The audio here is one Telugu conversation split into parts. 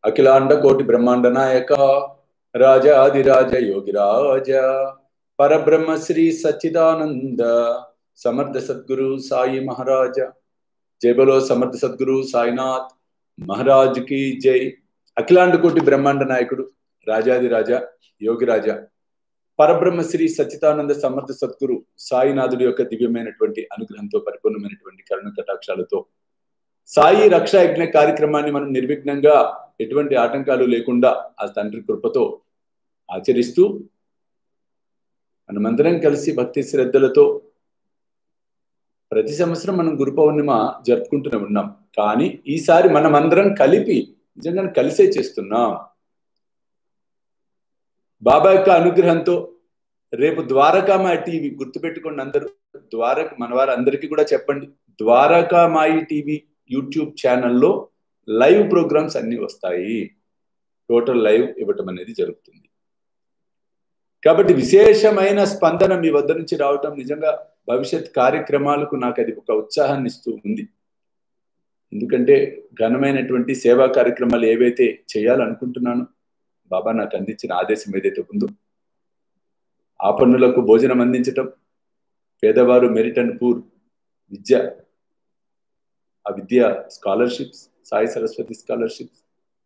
అఖిలాండ కోటి బ్రహ్మాండ నాయక రాజాదిరాజ యోగిరాజ పరబ్రహ్మ శ్రీ సచ్చిదానంద సమర్థ సద్గురు సాయి మహారాజ జై బలో సమర్థ సద్గురు సాయినాథ్ మహారాజ్ కి జై అఖిలాండ కోటి బ్రహ్మాండ నాయకుడు రాజాదిరాజ యోగిరాజ పరబ్రహ్మ శ్రీ సచ్చిదానంద సమర్థ సద్గురు సాయినాథుడి యొక్క దివ్యమైనటువంటి అనుగ్రహంతో పరిపూర్ణమైనటువంటి కరుణ కటాక్షాలతో సాయి రక్షా యజ్ఞ కార్యక్రమాన్ని మనం నిర్విఘ్నంగా ఎటువంటి ఆటంకాలు లేకుండా ఆ తండ్రి కృపతో ఆచరిస్తూ మనమందరం కలిసి భక్తి శ్రద్ధలతో ప్రతి సంవత్సరం మనం గురు పౌర్ణిమ జరుపుకుంటూనే ఉన్నాం కానీ ఈసారి మనమందరం కలిపి నిజంగా కలిసే చేస్తున్నాం బాబా యొక్క అనుగ్రహంతో రేపు ద్వారకామాయి టీవీ గుర్తుపెట్టుకోండి అందరూ ద్వారక మన వారు అందరికీ కూడా చెప్పండి ద్వారకామాయి టీవీ యూట్యూబ్ ఛానల్లో లైవ్ ప్రోగ్రామ్స్ అన్ని వస్తాయి టోటల్ లైవ్ ఇవ్వటం అనేది జరుగుతుంది కాబట్టి విశేషమైన స్పందన మీ వద్ద నుంచి రావటం నిజంగా భవిష్యత్ కార్యక్రమాలకు నాకు అది ఒక ఉత్సాహాన్ని ఇస్తూ ఉంది ఎందుకంటే ఘనమైనటువంటి సేవా కార్యక్రమాలు ఏవైతే చేయాలనుకుంటున్నానో బాబా నాకు అందించిన ఆదేశం ఏదైతే ఉందో ఆ పన్నులకు భోజనం అందించటం పేదవారు మెరిట్ అండ్ పూర్ విద్య ఆ విద్య స్కాలర్షిప్స్ సాయి సరస్వతి స్కాలర్షిప్స్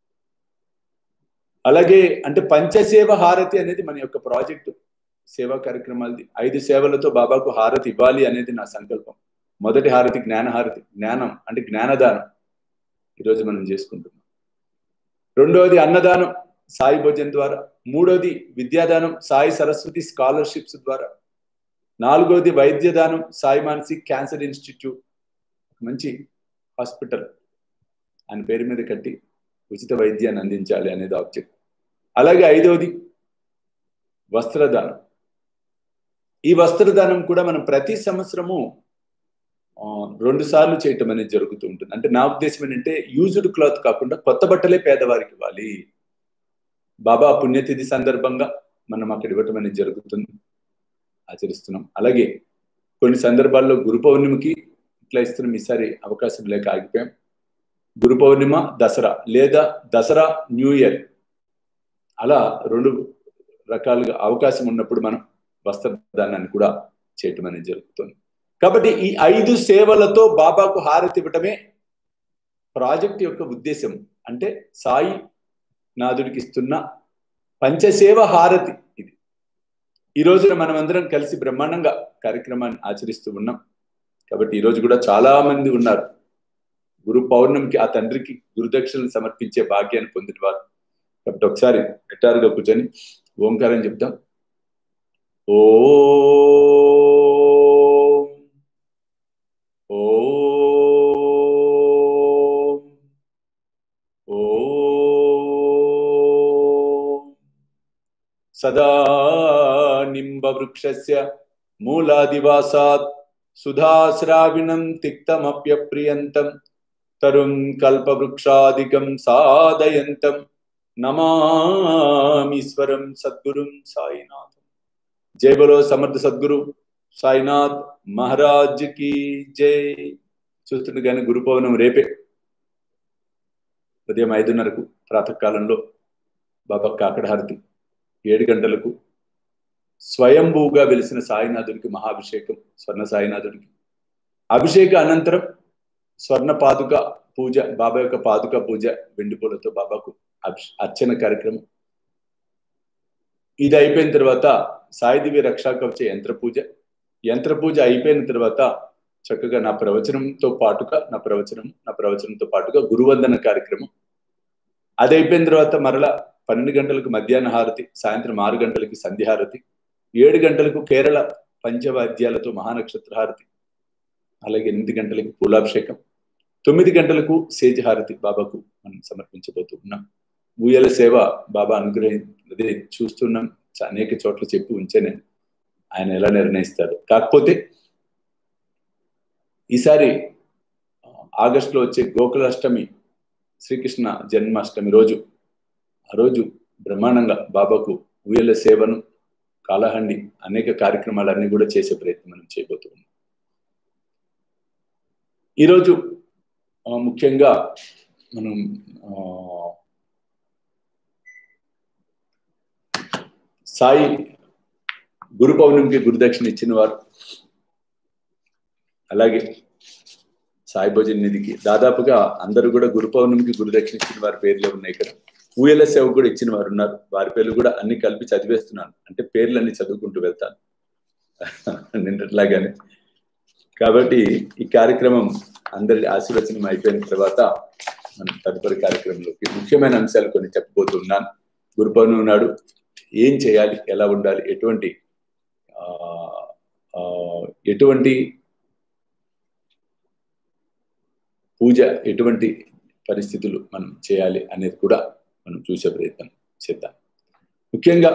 అలాగే అంటే పంచసేవ హారతి అనేది మన యొక్క ప్రాజెక్టు సేవా కార్యక్రమాలది ఐదు సేవలతో బాబాకు హారతి ఇవ్వాలి అనేది నా సంకల్పం మొదటి హారతి జ్ఞానహారతి జ్ఞానం అంటే జ్ఞానదానం ఈరోజు మనం చేసుకుంటున్నాం రెండవది అన్నదానం సాయి భోజన్ ద్వారా మూడోది విద్యాదానం సాయి సరస్వతి స్కాలర్షిప్స్ ద్వారా నాలుగోది వైద్యదానం సాయి మానసిక్ క్యాన్సర్ ఇన్స్టిట్యూట్ మంచి హాస్పిటల్ ఆయన పేరు మీద కట్టి ఉచిత వైద్యాన్ని అందించాలి అనేది ఆబ్జెక్ట్ అలాగే ఐదవది వస్త్రదానం ఈ వస్త్రదానం కూడా మనం ప్రతి సంవత్సరము రెండు సార్లు చేయటం అనేది జరుగుతూ ఉంటుంది అంటే నా ఉద్దేశం ఏంటంటే యూజ్డ్ క్లాత్ కాకుండా కొత్త బట్టలే పేదవారికి ఇవ్వాలి బాబా పుణ్యతిథి సందర్భంగా మనం అక్కడ ఇవ్వటం అనేది జరుగుతుంది ఆచరిస్తున్నాం అలాగే కొన్ని సందర్భాల్లో గురు పౌర్ణమికి ఇట్లా ఇస్తున్నాం ఈసారి అవకాశం లేక ఆగిపోయాం గురు పౌర్ణిమ దసరా లేదా దసరా న్యూ ఇయర్ అలా రెండు రకాలుగా అవకాశం ఉన్నప్పుడు మనం వస్త్రదానాన్ని కూడా చేయటం అనేది జరుగుతుంది కాబట్టి ఈ ఐదు సేవలతో బాబాకు హారతి ఇవ్వటమే ప్రాజెక్ట్ యొక్క ఉద్దేశం అంటే సాయి నాదుడికి ఇస్తున్న పంచసేవ హారతి ఇది ఈ రోజున మనం అందరం కలిసి బ్రహ్మాండంగా కార్యక్రమాన్ని ఆచరిస్తూ ఉన్నాం కాబట్టి ఈ రోజు కూడా చాలా మంది ఉన్నారు గురు పౌర్ణమికి ఆ తండ్రికి గురుదక్షిణలు సమర్పించే భాగ్యాన్ని పొందిన వారు కాబట్టి ఒకసారి పెట్టారుగా కూర్చొని ఓంకారం చెప్తాం ఓ ఓ ఓ సదా నింబవృక్షస్య మూలాదివాసాత్ సుధాశ్రావిణం తిక్తమప్యప్రియంతం తరుం కల్పవృక్షాదికం సాదయంతం నమామీశ్వరం సద్గురుం సాయినాథ్ జై బలో సమర్థ సద్గురు సాయినాథ్ మహారాజ్ కి జై చూస్తుంది కానీ గురు పౌర్ణం రేపే ఉదయం ఐదున్నరకు ప్రాతకాలంలో బాబా కాకడహారతి ఏడు గంటలకు స్వయంభూగా వెలిసిన సాయినాథుడికి మహాభిషేకం స్వర్ణ సాయినాథుడికి అభిషేక అనంతరం స్వర్ణ పాదుక పూజ బాబా యొక్క పాదుక పూజ వెండి పూలతో బాబాకు అర్చన కార్యక్రమం ఇది అయిపోయిన తర్వాత సాయిదివి రక్షా కవచ యంత్ర పూజ యంత్ర పూజ అయిపోయిన తర్వాత చక్కగా నా ప్రవచనంతో పాటుగా నా ప్రవచనం నా ప్రవచనంతో పాటుగా గురువందన కార్యక్రమం అది అయిపోయిన తర్వాత మరలా పన్నెండు గంటలకు మధ్యాహ్న హారతి సాయంత్రం ఆరు గంటలకి సంధ్యాహారతి ఏడు గంటలకు కేరళ పంచవాద్యాలతో మహానక్షత్ర హారతి అలాగే ఎనిమిది గంటలకి పూలాభిషేకం తొమ్మిది గంటలకు సేజహారతి బాబాకు మనం సమర్పించబోతూ ఉన్నాం ఊయల సేవ బాబా అనుగ్రహం అదే చూస్తున్నాం అనేక చోట్ల చెప్పి ఉంచేనే ఆయన ఎలా నిర్ణయిస్తాడు కాకపోతే ఈసారి ఆగస్టులో వచ్చే గోకులాష్టమి శ్రీకృష్ణ జన్మాష్టమి రోజు ఆ రోజు బ్రహ్మాండంగా బాబాకు ఊయల సేవను కాలహండి అనేక కార్యక్రమాలన్నీ కూడా చేసే ప్రయత్నం మనం చేయబోతూ ఉన్నాం ఈరోజు ముఖ్యంగా మనం సాయి గురు పౌర్ణమికి గురుదక్షిణ ఇచ్చిన వారు అలాగే సాయి భోజన్ నిధికి దాదాపుగా అందరూ కూడా గురు పౌర్ణమికి గురుదక్షిణ ఇచ్చిన వారి పేర్లే ఉన్నాయి ఇక్కడ ఊయల సేవ కూడా ఇచ్చిన వారు ఉన్నారు వారి పేర్లు కూడా అన్ని కలిపి చదివేస్తున్నాను అంటే పేర్లు అన్ని చదువుకుంటూ వెళ్తాను నిన్నట్లాగానే కాబట్టి ఈ కార్యక్రమం అందరి ఆశీర్వచనం అయిపోయిన తర్వాత మనం తదుపరి కార్యక్రమంలోకి ముఖ్యమైన అంశాలు కొన్ని చెప్పబోతున్నాను గురు పౌర్ణమి నాడు ఏం చేయాలి ఎలా ఉండాలి ఎటువంటి ఎటువంటి పూజ ఎటువంటి పరిస్థితులు మనం చేయాలి అనేది కూడా మనం చూసే ప్రయత్నం చేద్దాం ముఖ్యంగా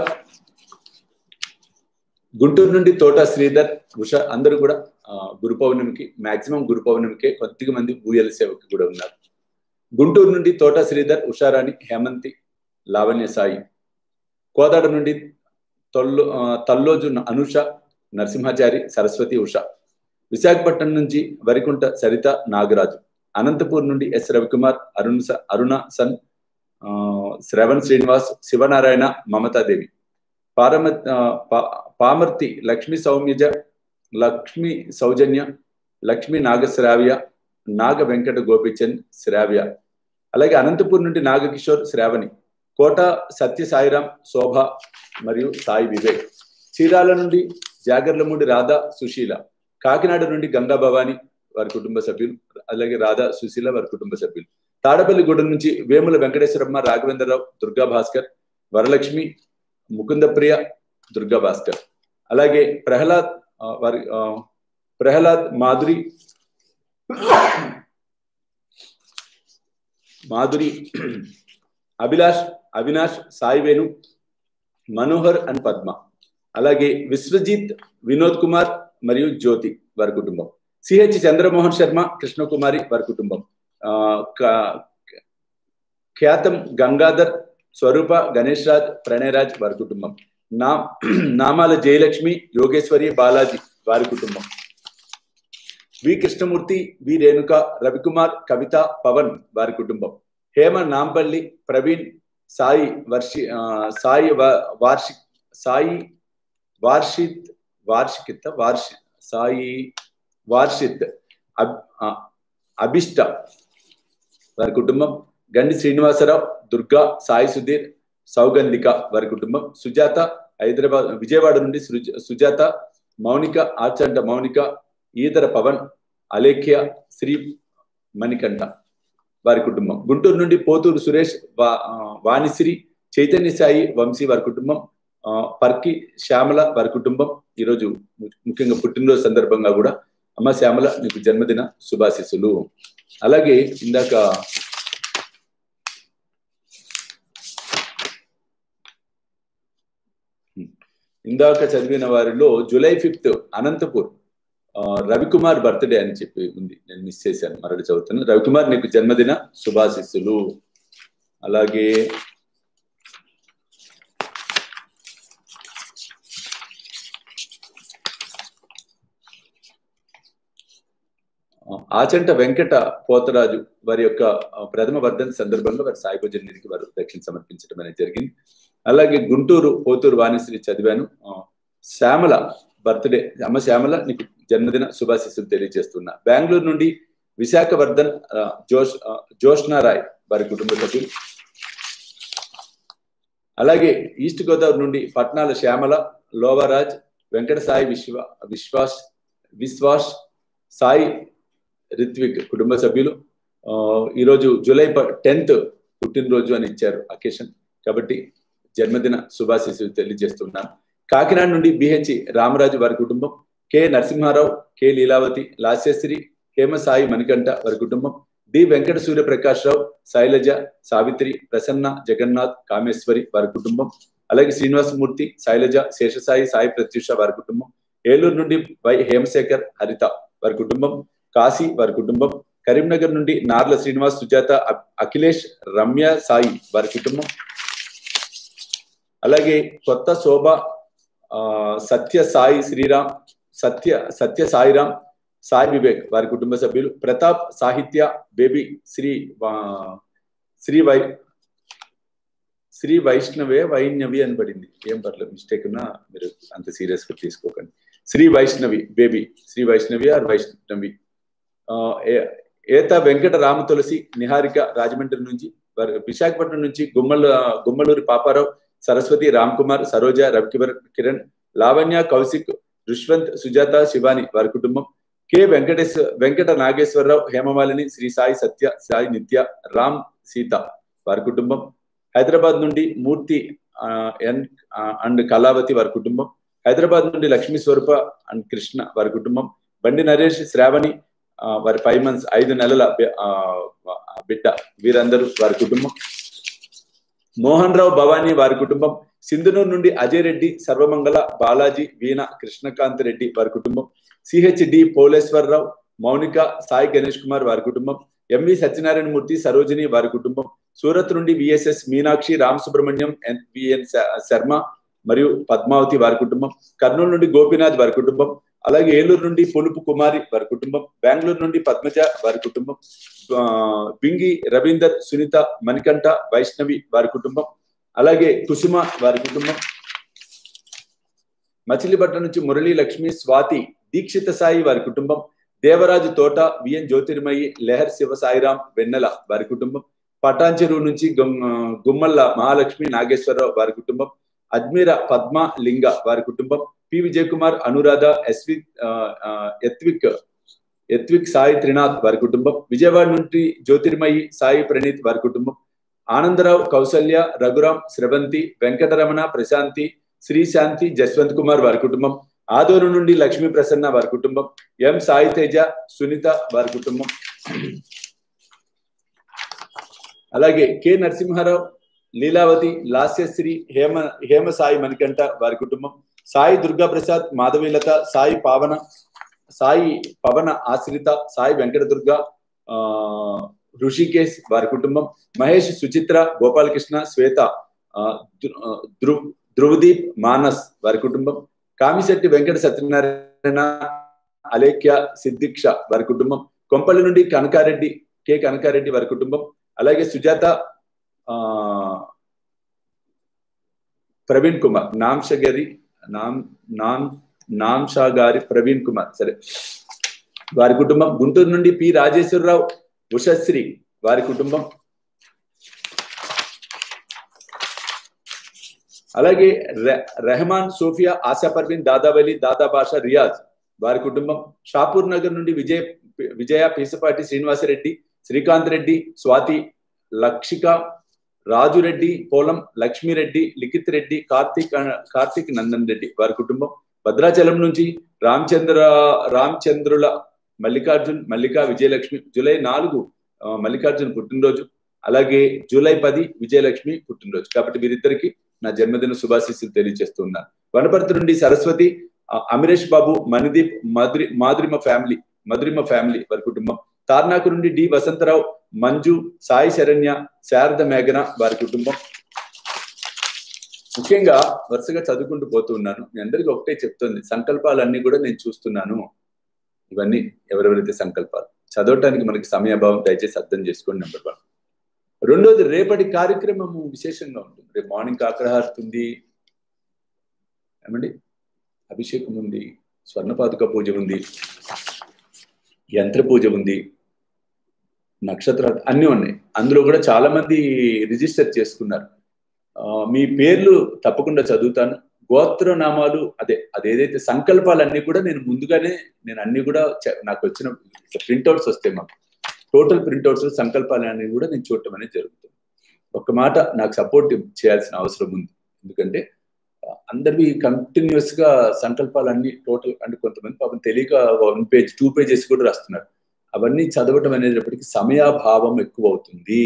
గుంటూరు నుండి తోట శ్రీధర్ ఉష అందరూ కూడా గురు పౌర్ణమికి మాక్సిమం గురు పౌర్ణమికే కొద్దిగా మంది ఊయల సేవకి కూడా ఉన్నారు గుంటూరు నుండి తోట శ్రీధర్ ఉషారాణి హేమంతి లావణ్య సాయి కోదాడ నుండి తొల్లు తల్లోజు అనుష నరసింహాచారి సరస్వతి ఉష విశాఖపట్నం నుంచి వరికుంట సరిత నాగరాజు అనంతపూర్ నుండి ఎస్ రవికుమార్ అరుణ్ అరుణ సన్ శ్రవణ్ శ్రీనివాస్ శివనారాయణ మమతాదేవి పారమ పామర్తి లక్ష్మీ సౌమ్యజ లక్ష్మీ సౌజన్య లక్ష్మీ నాగశ్రావ్య నాగ వెంకట గోపిచంద్ శ్రావ్య అలాగే అనంతపూర్ నుండి నాగకిషోర్ శ్రావణి కోట సత్య సాయిరాం శోభ మరియు సాయి వివేక్ చీరాల నుండి జాగర్లమూడి రాధా సుశీల కాకినాడ నుండి గంగా భవాని వారి కుటుంబ సభ్యులు అలాగే రాధా సుశీల వారి కుటుంబ సభ్యులు తాడపల్లిగూడెం నుంచి వేముల వెంకటేశ్వరమ్మ రాఘవేంద్రరావు దుర్గా భాస్కర్ వరలక్ష్మి ముకుందప్రియ దుర్గా భాస్కర్ అలాగే ప్రహ్లాద్ వారి ప్రహ్లాద్ మాధురి మాధురి అభిలాష్ అవినాష్ సాయి వేణు మనోహర్ అండ్ పద్మ అలాగే విశ్వజిత్ వినోద్ కుమార్ మరియు జ్యోతి వారి కుటుంబం సిహెచ్ చంద్రమోహన్ శర్మ కృష్ణకుమారి వారి కుటుంబం ఖ్యాతం గంగాధర్ స్వరూప గణేష్ రాజ్ ప్రణయరాజ్ వారి కుటుంబం నా నామాల జయలక్ష్మి యోగేశ్వరి బాలాజీ వారి కుటుంబం వి కృష్ణమూర్తి వి రేణుక రవికుమార్ కవిత పవన్ వారి కుటుంబం హేమ నాంపల్లి ప్రవీణ్ సాయి వర్షి సాయి వార్షిక్ సాయి వార్షిత్ వార్షికిత వార్షి సాయి వార్షిత్ అభిష్ట వారి కుటుంబం గండి శ్రీనివాసరావు దుర్గా సాయి సుధీర్ సౌగంధిక వారి కుటుంబం సుజాత హైదరాబాద్ విజయవాడ నుండి సుజాత మౌనిక ఆచంట మౌనిక ఈదర పవన్ అలేఖ్య శ్రీ మణికంఠ వారి కుటుంబం గుంటూరు నుండి పోతూరు సురేష్ వా వాణిశ్రీ చైతన్య సాయి వంశీ వారి కుటుంబం పర్కి శ్యామల వారి కుటుంబం ఈరోజు ముఖ్యంగా పుట్టినరోజు సందర్భంగా కూడా అమ్మ శ్యామల నీకు జన్మదిన శుభాశిస్సులు అలాగే ఇందాక ఇందాక చదివిన వారిలో July fifth Anantapur Ravikumar birthday అని చెప్పి ఉంది నేను మిస్ చేశాను మరొకటి చదువుతాను రవికుమార్ నీకు జన్మదిన శుభాశిస్సులు అలాగే ఆచంట వెంకట పోతరాజు వారి యొక్క ప్రథమ వర్ధంతి సందర్భంగా వారి సాయిభోజన్ నిధికి వారు దక్షిణ సమర్పించడం అనేది జరిగింది అలాగే గుంటూరు పోతూరు వాణిశ్రీ చదివాను శ్యామల బర్త్డే అమ్మ శ్యామల నీకు జన్మదిన శుభాశిస్సులు తెలియజేస్తున్నా బెంగళూరు నుండి విశాఖవర్ధన్ జోష్ జోష్నారాయ్ వారి కుటుంబ సభ్యులు అలాగే ఈస్ట్ గోదావరి నుండి పట్నాల శ్యామల లోవరాజ్ వెంకట సాయి విశ్వ విశ్వాస్ విశ్వాస్ సాయి రిత్విక్ కుటుంబ సభ్యులు ఈరోజు జూలై టెన్త్ పుట్టినరోజు అని ఇచ్చారు అకేషన్ కాబట్టి జన్మదిన శుభాశిస్సులు తెలియజేస్తున్నాను కాకినాడ నుండి బిహెచ్ రామరాజు వారి కుటుంబం కె నరసింహారావు కె లీలావతి లాస్యశ్రీ హేమసాయి మణికంఠ వారి కుటుంబం డి వెంకట సూర్యప్రకాష్ రావు శైలజ సావిత్రి ప్రసన్న జగన్నాథ్ కామేశ్వరి వారి కుటుంబం అలాగే శ్రీనివాసమూర్తి శైలజ శేషసాయి సాయి ప్రత్యూష వారి కుటుంబం ఏలూరు నుండి వై హేమశేఖర్ హరిత వారి కుటుంబం కాశీ వారి కుటుంబం కరీంనగర్ నుండి నార్ల శ్రీనివాస్ సుజాత అఖిలేష్ రమ్య సాయి వారి కుటుంబం అలాగే కొత్త శోభ సత్య సాయి శ్రీరామ్ సత్య సత్య సాయిరామ్ సాయి వివేక్ వారి కుటుంబ సభ్యులు ప్రతాప్ సాహిత్య బేబీ శ్రీ శ్రీ వై శ్రీ వైష్ణవే వైష్ణవి అని పడింది ఏం పర్లేదు మిస్టేక్ ఉన్నా మీరు అంత సీరియస్ గా తీసుకోకండి శ్రీ వైష్ణవి బేబీ శ్రీ వైష్ణవి ఆర్ వైష్ణవి ఏత వెంకట రామ తులసి నిహారిక రాజమండ్రి నుంచి విశాఖపట్నం నుంచి గుమ్మల గుమ్మలూరి పాపారావు సరస్వతి రామ్ కుమార్ సరోజ రవికివర్ కిరణ్ లావణ్య కౌశిక్ రుష్వంత్ సుజాత శివాని వారి కుటుంబం కె వెంకటేశ్ వెంకట నాగేశ్వరరావు హేమమాలిని శ్రీ సాయి సత్య సాయి నిత్య రామ్ సీత వారి కుటుంబం హైదరాబాద్ నుండి మూర్తి ఎన్ అండ్ కళావతి వారి కుటుంబం హైదరాబాద్ నుండి లక్ష్మీ స్వరూప అండ్ కృష్ణ వారి కుటుంబం బండి నరేష్ శ్రావణి వారి ఫైవ్ మంత్స్ ఐదు నెలల బిడ్డ వీరందరూ వారి కుటుంబం మోహన్ రావు భవానీ వారి కుటుంబం సింధునూరు నుండి అజయ్ రెడ్డి సర్వమంగళ బాలాజీ వీణ కృష్ణకాంత్ రెడ్డి వారి కుటుంబం సిహెచ్డి పోలేశ్వరరావు మౌనిక సాయి గణేష్ కుమార్ వారి కుటుంబం ఎంవి సత్యనారాయణ మూర్తి సరోజిని వారి కుటుంబం సూరత్ నుండి విఎస్ఎస్ మీనాక్షి రామ్ సుబ్రహ్మణ్యం ఎన్విఎన్ శర్మ మరియు పద్మావతి వారి కుటుంబం కర్నూలు నుండి గోపీనాథ్ వారి కుటుంబం అలాగే ఏలూరు నుండి పొలుపు కుమారి వారి కుటుంబం బెంగళూరు నుండి పద్మజ వారి కుటుంబం బింగి రవీందర్ సునీత మణికంఠ వైష్ణవి వారి కుటుంబం అలాగే కుసుమ వారి కుటుంబం మచిలీపట్నం నుంచి మురళీ లక్ష్మి స్వాతి దీక్షిత సాయి వారి కుటుంబం దేవరాజు తోట విఎన్ జ్యోతిర్మయి లెహర్ శివ సాయిరాం వెన్నెల వారి కుటుంబం పటాంచెరువు నుంచి గుమ్మల్ల మహాలక్ష్మి నాగేశ్వరరావు వారి కుటుంబం అజ్మీర పద్మ లింగ వారి కుటుంబం పి విజయ్ కుమార్ అనురాధ ఎస్వి ఎత్విక్ ఎత్విక్ సాయి త్రినాథ్ వారి కుటుంబం విజయవాడ నుండి జ్యోతిర్మయి సాయి ప్రణీత్ వారి కుటుంబం ఆనందరావు కౌసల్య రఘురాం స్రవంతి వెంకటరమణ ప్రశాంతి శ్రీశాంతి జస్వంత్ కుమార్ వారి కుటుంబం ఆదూరు నుండి లక్ష్మీ ప్రసన్న వారి కుటుంబం ఎం సాయి తేజ సునీత వారి కుటుంబం అలాగే కె నరసింహారావు లీలావతి లాస్యశ్రీ హేమ హేమ సాయి మణికంఠ వారి కుటుంబం సాయి దుర్గా ప్రసాద్ మాధవీలత సాయి పావన సాయి పవన ఆశ్రిత సాయి వెంకటదుర్గ ఆ ఋషికేశ్ వారి కుటుంబం మహేష్ సుచిత్ర గోపాలకృష్ణ శ్వేత ధ్రువ్ ధ్రువదీప్ మానస్ వారి కుటుంబం కామిశెట్టి వెంకట సత్యనారాయణ అలేఖ్య సిద్దిక్ష వారి కుటుంబం కొంపల్లి నుండి కనకారెడ్డి కె కనకారెడ్డి వారి కుటుంబం అలాగే సుజాత ఆ ప్రవీణ్ కుమార్ నాంశగరి నామ్ నామ్ నాంషా గారి ప్రవీణ్ కుమార్ సరే వారి కుటుంబం గుంటూరు నుండి పి రాజేశ్వరరావు ఉషశ్రీ వారి కుటుంబం అలాగే రెహమాన్ సోఫియా ఆశా పర్వీన్ దాదావలి దాదా బాషా రియాజ్ వారి కుటుంబం షాపూర్ నగర్ నుండి విజయ విజయ పీసపాటి శ్రీనివాసరెడ్డి శ్రీకాంత్ రెడ్డి స్వాతి లక్షిక రాజురెడ్డి పోలం లక్ష్మీరెడ్డి లిఖిత్ రెడ్డి కార్తీక్ కార్తీక్ నందన్ రెడ్డి వారి కుటుంబం భద్రాచలం నుంచి రామచంద్ర రామచంద్రుల మల్లికార్జున్ మల్లికా విజయలక్ష్మి జూలై నాలుగు మల్లికార్జున్ పుట్టినరోజు అలాగే జూలై పది విజయలక్ష్మి పుట్టినరోజు కాబట్టి వీరిద్దరికి నా జన్మదిన శుభాశీస్సులు తెలియజేస్తున్నాను వనపర్తి నుండి సరస్వతి అమిరేష్ బాబు మణిదీప్ మాధురి మాధురిమ ఫ్యామిలీ మధురిమ ఫ్యామిలీ వారి కుటుంబం తార్నాకు నుండి డి వసంతరావు మంజు సాయి శరణ్య శారద మేఘన వారి కుటుంబం ముఖ్యంగా వరుసగా చదువుకుంటూ పోతూ ఉన్నాను మీ అందరికీ ఒకటే చెప్తుంది సంకల్పాలన్నీ కూడా నేను చూస్తున్నాను ఇవన్నీ ఎవరెవరైతే సంకల్పాలు చదవటానికి మనకి సమయాభావం దయచేసి అర్థం చేసుకోండి నెంబర్ వన్ రెండోది రేపటి కార్యక్రమం విశేషంగా ఉంటుంది రేపు మార్నింగ్ కాకరహారతి ఉంది ఏమండి అభిషేకం ఉంది స్వర్ణపాదుక పూజ ఉంది యంత్ర పూజ ఉంది నక్షత్రాలు అన్నీ ఉన్నాయి అందులో కూడా చాలా మంది రిజిస్టర్ చేసుకున్నారు మీ పేర్లు తప్పకుండా చదువుతాను గోత్రనామాలు అదే అదేదైతే సంకల్పాలన్నీ కూడా నేను ముందుగానే నేను అన్ని కూడా నాకు వచ్చిన ప్రింట్అవుట్స్ వస్తాయి మాకు టోటల్ ప్రింట్అవుట్స్ సంకల్పాలు అన్ని కూడా నేను చూడటం అనేది జరుగుతుంది ఒక మాట నాకు సపోర్ట్ చేయాల్సిన అవసరం ఉంది ఎందుకంటే అందరివి కంటిన్యూస్ గా సంకల్పాలన్నీ టోటల్ అంటే కొంతమంది పాపం తెలియక వన్ పేజ్ టూ పేజెస్ కూడా రాస్తున్నారు అవన్నీ చదవటం అనేటప్పటికి సమయాభావం ఎక్కువ అవుతుంది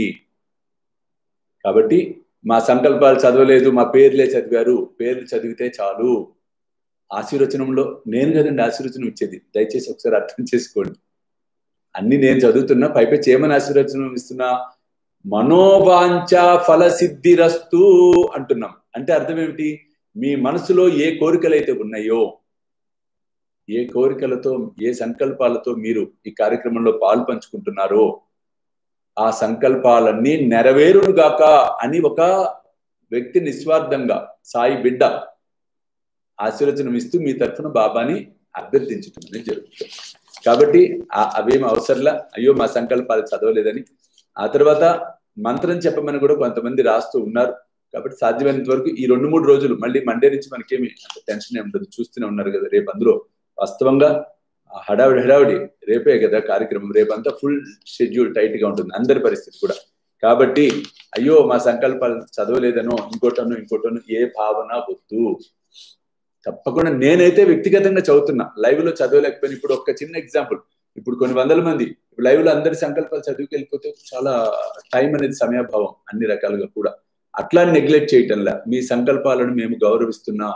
కాబట్టి మా సంకల్పాలు చదవలేదు మా పేర్లే చదివారు పేర్లు చదివితే చాలు ఆశీర్వచనంలో నేను కదండి ఆశీర్వచనం ఇచ్చేది దయచేసి ఒకసారి అర్థం చేసుకోండి అన్ని నేను చదువుతున్నా పైపై చేయమని ఆశీర్వచనం ఇస్తున్నా మనోవాంఛ ఫల సిద్ధిరస్తు అంటున్నాం అంటే అర్థం ఏమిటి మీ మనసులో ఏ కోరికలైతే ఉన్నాయో ఏ కోరికలతో ఏ సంకల్పాలతో మీరు ఈ కార్యక్రమంలో పాలు పంచుకుంటున్నారో ఆ సంకల్పాలన్నీ నెరవేరునుగాక అని ఒక వ్యక్తి నిస్వార్థంగా సాయి బిడ్డ ఆశీర్వచనం ఇస్తూ మీ తరఫున బాబాని అభ్యర్థించటం అనేది జరుగుతుంది కాబట్టి అవేం అవసరంలా అయ్యో మా సంకల్పాలు చదవలేదని ఆ తర్వాత మంత్రం చెప్పమని కూడా కొంతమంది రాస్తూ ఉన్నారు కాబట్టి సాధ్యమైనంత వరకు ఈ రెండు మూడు రోజులు మళ్ళీ మండే నుంచి మనకేమి అంత టెన్షన్ ఉండదు చూస్తూనే ఉన్నారు కదా రేపు అందులో వాస్తవంగా హడావిడి హడావిడి రేపే కదా కార్యక్రమం రేపంతా ఫుల్ షెడ్యూల్ టైట్ గా ఉంటుంది అందరి పరిస్థితి కూడా కాబట్టి అయ్యో మా సంకల్పాలు చదవలేదనో ఇంకోటనో ఇంకోటనో ఏ భావన వద్దు తప్పకుండా నేనైతే వ్యక్తిగతంగా చదువుతున్నా లైవ్ లో చదవలేకపోయినా ఇప్పుడు ఒక చిన్న ఎగ్జాంపుల్ ఇప్పుడు కొన్ని వందల మంది లైవ్ లో అందరి సంకల్పాలు చదువుకి వెళ్ళిపోతే చాలా టైం అనేది సమయాభావం అన్ని రకాలుగా కూడా అట్లా నెగ్లెక్ట్ చేయటంలా మీ సంకల్పాలను మేము గౌరవిస్తున్నా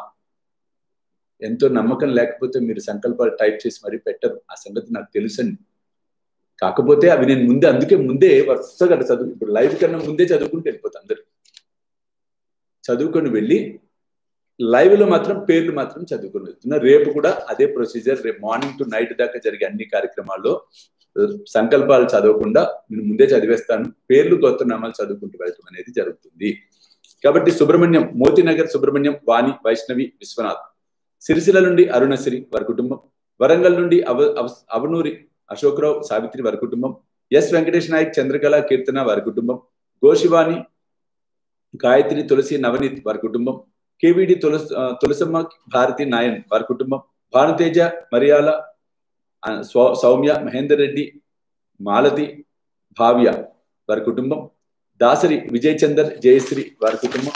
ఎంతో నమ్మకం లేకపోతే మీరు సంకల్పాలు టైప్ చేసి మరీ పెట్టరు ఆ సంగతి నాకు తెలుసండి కాకపోతే అవి నేను ముందే అందుకే ముందే వరుసగా చదువు ఇప్పుడు లైవ్ కన్నా ముందే చదువుకుంటూ వెళ్ళిపోతా అందరు చదువుకొని వెళ్ళి లైవ్ లో మాత్రం పేర్లు మాత్రం చదువుకొని వెళ్తున్నా రేపు కూడా అదే ప్రొసీజర్ రేపు మార్నింగ్ టు నైట్ దాకా జరిగే అన్ని కార్యక్రమాల్లో సంకల్పాలు చదవకుండా నేను ముందే చదివేస్తాను పేర్లు గోత్రనామాలు చదువుకుంటూ వెళ్ళటం అనేది జరుగుతుంది కాబట్టి సుబ్రహ్మణ్యం మోతీనగర్ సుబ్రహ్మణ్యం వాణి వైష్ణవి విశ్వనాథ్ సిరిసిల నుండి అరుణశ్రీ వారి కుటుంబం వరంగల్ నుండి అవ అవనూరి అశోక్రావు సావిత్రి వారి కుటుంబం ఎస్ వెంకటేష్ నాయక్ చంద్రకళ కీర్తన వారి కుటుంబం గోశివాణి గాయత్రి తులసి నవనీత్ వారి కుటుంబం కేవిడి తులసి తులసమ్మ భారతి నాయన్ వారి కుటుంబం భానుతేజ మరియాల సౌమ్య మహేందర్ రెడ్డి మాలతి భావ్య వారి కుటుంబం దాసరి విజయ్ చందర్ జయశ్రీ వారి కుటుంబం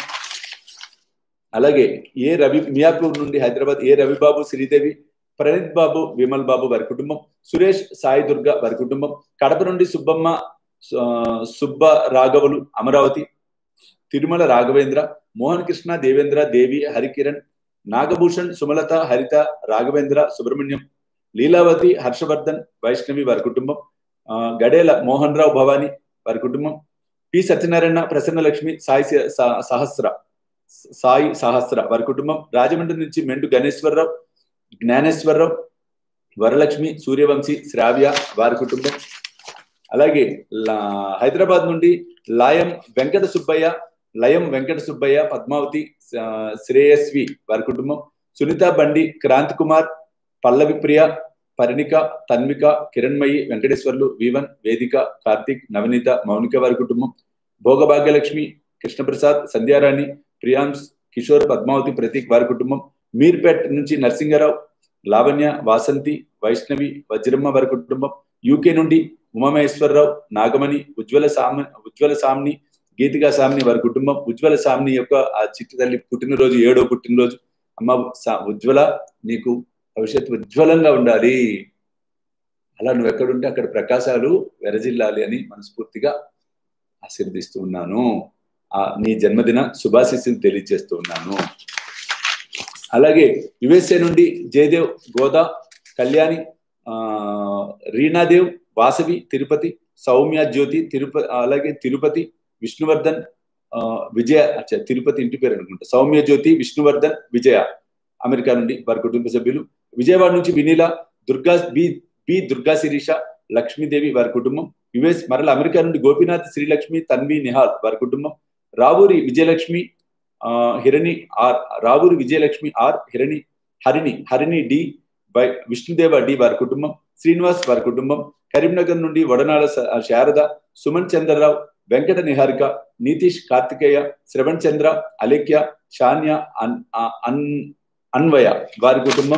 అలాగే ఏ రవి మియాపూర్ నుండి హైదరాబాద్ ఏ రవిబాబు శ్రీదేవి ప్రణీత్ బాబు విమల్ బాబు వారి కుటుంబం సురేష్ సాయి దుర్గ వారి కుటుంబం కడప నుండి సుబ్బమ్మ సుబ్బ రాఘవులు అమరావతి తిరుమల రాఘవేంద్ర మోహన్ కృష్ణ దేవేంద్ర దేవి హరికిరణ్ నాగభూషణ్ సుమలత హరిత రాఘవేంద్ర సుబ్రహ్మణ్యం లీలావతి హర్షవర్ధన్ వైష్ణవి వారి కుటుంబం గడేల మోహన్ రావు భవాని వారి కుటుంబం పి సత్యనారాయణ ప్రసన్న లక్ష్మి సాయి సహస్ర సాయి సహస్ర వారి కుటుంబం రాజమండ్రి నుంచి మెండు గణేశ్వరరావు జ్ఞానేశ్వరరావు వరలక్ష్మి సూర్యవంశీ శ్రావ్య వారి కుటుంబం అలాగే హైదరాబాద్ నుండి లాయం వెంకట సుబ్బయ్య లయం వెంకట సుబ్బయ్య పద్మావతి శ్రేయస్వి వారి కుటుంబం సునీత బండి క్రాంత్ కుమార్ పల్లవి ప్రియ పరిణిక తన్విక కిరణ్మయి వెంకటేశ్వర్లు వివన్ వేదిక కార్తిక్ నవనీత మౌనిక వారి కుటుంబం భోగభాగ్యలక్ష్మి కృష్ణప్రసాద్ సంధ్యారాణి ప్రియాంశ్ కిషోర్ పద్మావతి ప్రతీక్ వారి కుటుంబం మీర్పేట్ నుంచి నరసింగరావు లావణ్య వాసంతి వైష్ణవి వజ్రమ్మ వారి కుటుంబం యూకే నుండి ఉమామహేశ్వరరావు నాగమణి ఉజ్వల సామ ఉజ్వల సామ్ని గీతికా సామ్ని వారి కుటుంబం ఉజ్వల సామ్ని యొక్క ఆ చిట్టి తల్లి పుట్టినరోజు ఏడో పుట్టినరోజు అమ్మ ఉజ్వల నీకు భవిష్యత్తు ఉజ్వలంగా ఉండాలి అలా నువ్వు ఎక్కడుంటే అక్కడ ప్రకాశాలు వెరజిల్లాలి అని మనస్ఫూర్తిగా ఆశీర్దిస్తూ ఉన్నాను ఆ నీ జన్మదిన శుభాశిస్సులు తెలియజేస్తూ ఉన్నాను అలాగే యుఎస్ఏ నుండి జయదేవ్ గోదా కళ్యాణి ఆ రీనాదేవ్ వాసవి తిరుపతి సౌమ్య జ్యోతి తిరుపతి అలాగే తిరుపతి విష్ణువర్ధన్ విజయ తిరుపతి ఇంటి పేరు అనుకుంటా సౌమ్య జ్యోతి విష్ణువర్ధన్ విజయ అమెరికా నుండి వారి కుటుంబ సభ్యులు విజయవాడ నుంచి వినీల దుర్గా బి బి దుర్గా శిరీష లక్ష్మీదేవి వారి కుటుంబం యుఎస్ మరల అమెరికా నుండి గోపీనాథ్ శ్రీలక్ష్మి తన్వి నిహాల్ వారి కుటుంబం Ravuri Vijayalakshmi Hirani R Ravuri Vijayalakshmi R Hirani Harini Harini D బై విష్ణుదేవ డి వారి కుటుంబం శ్రీనివాస్ వారి కుటుంబం కరీంనగర్ నుండి వడనాల శారద సుమన్ చంద్రరావు వెంకట నిహారిక నీతీష్ కార్తికేయ శ్రవణ్ చంద్ర అలేఖ్య షాన్య అన్ అన్ అన్వయ వారి కుటుంబం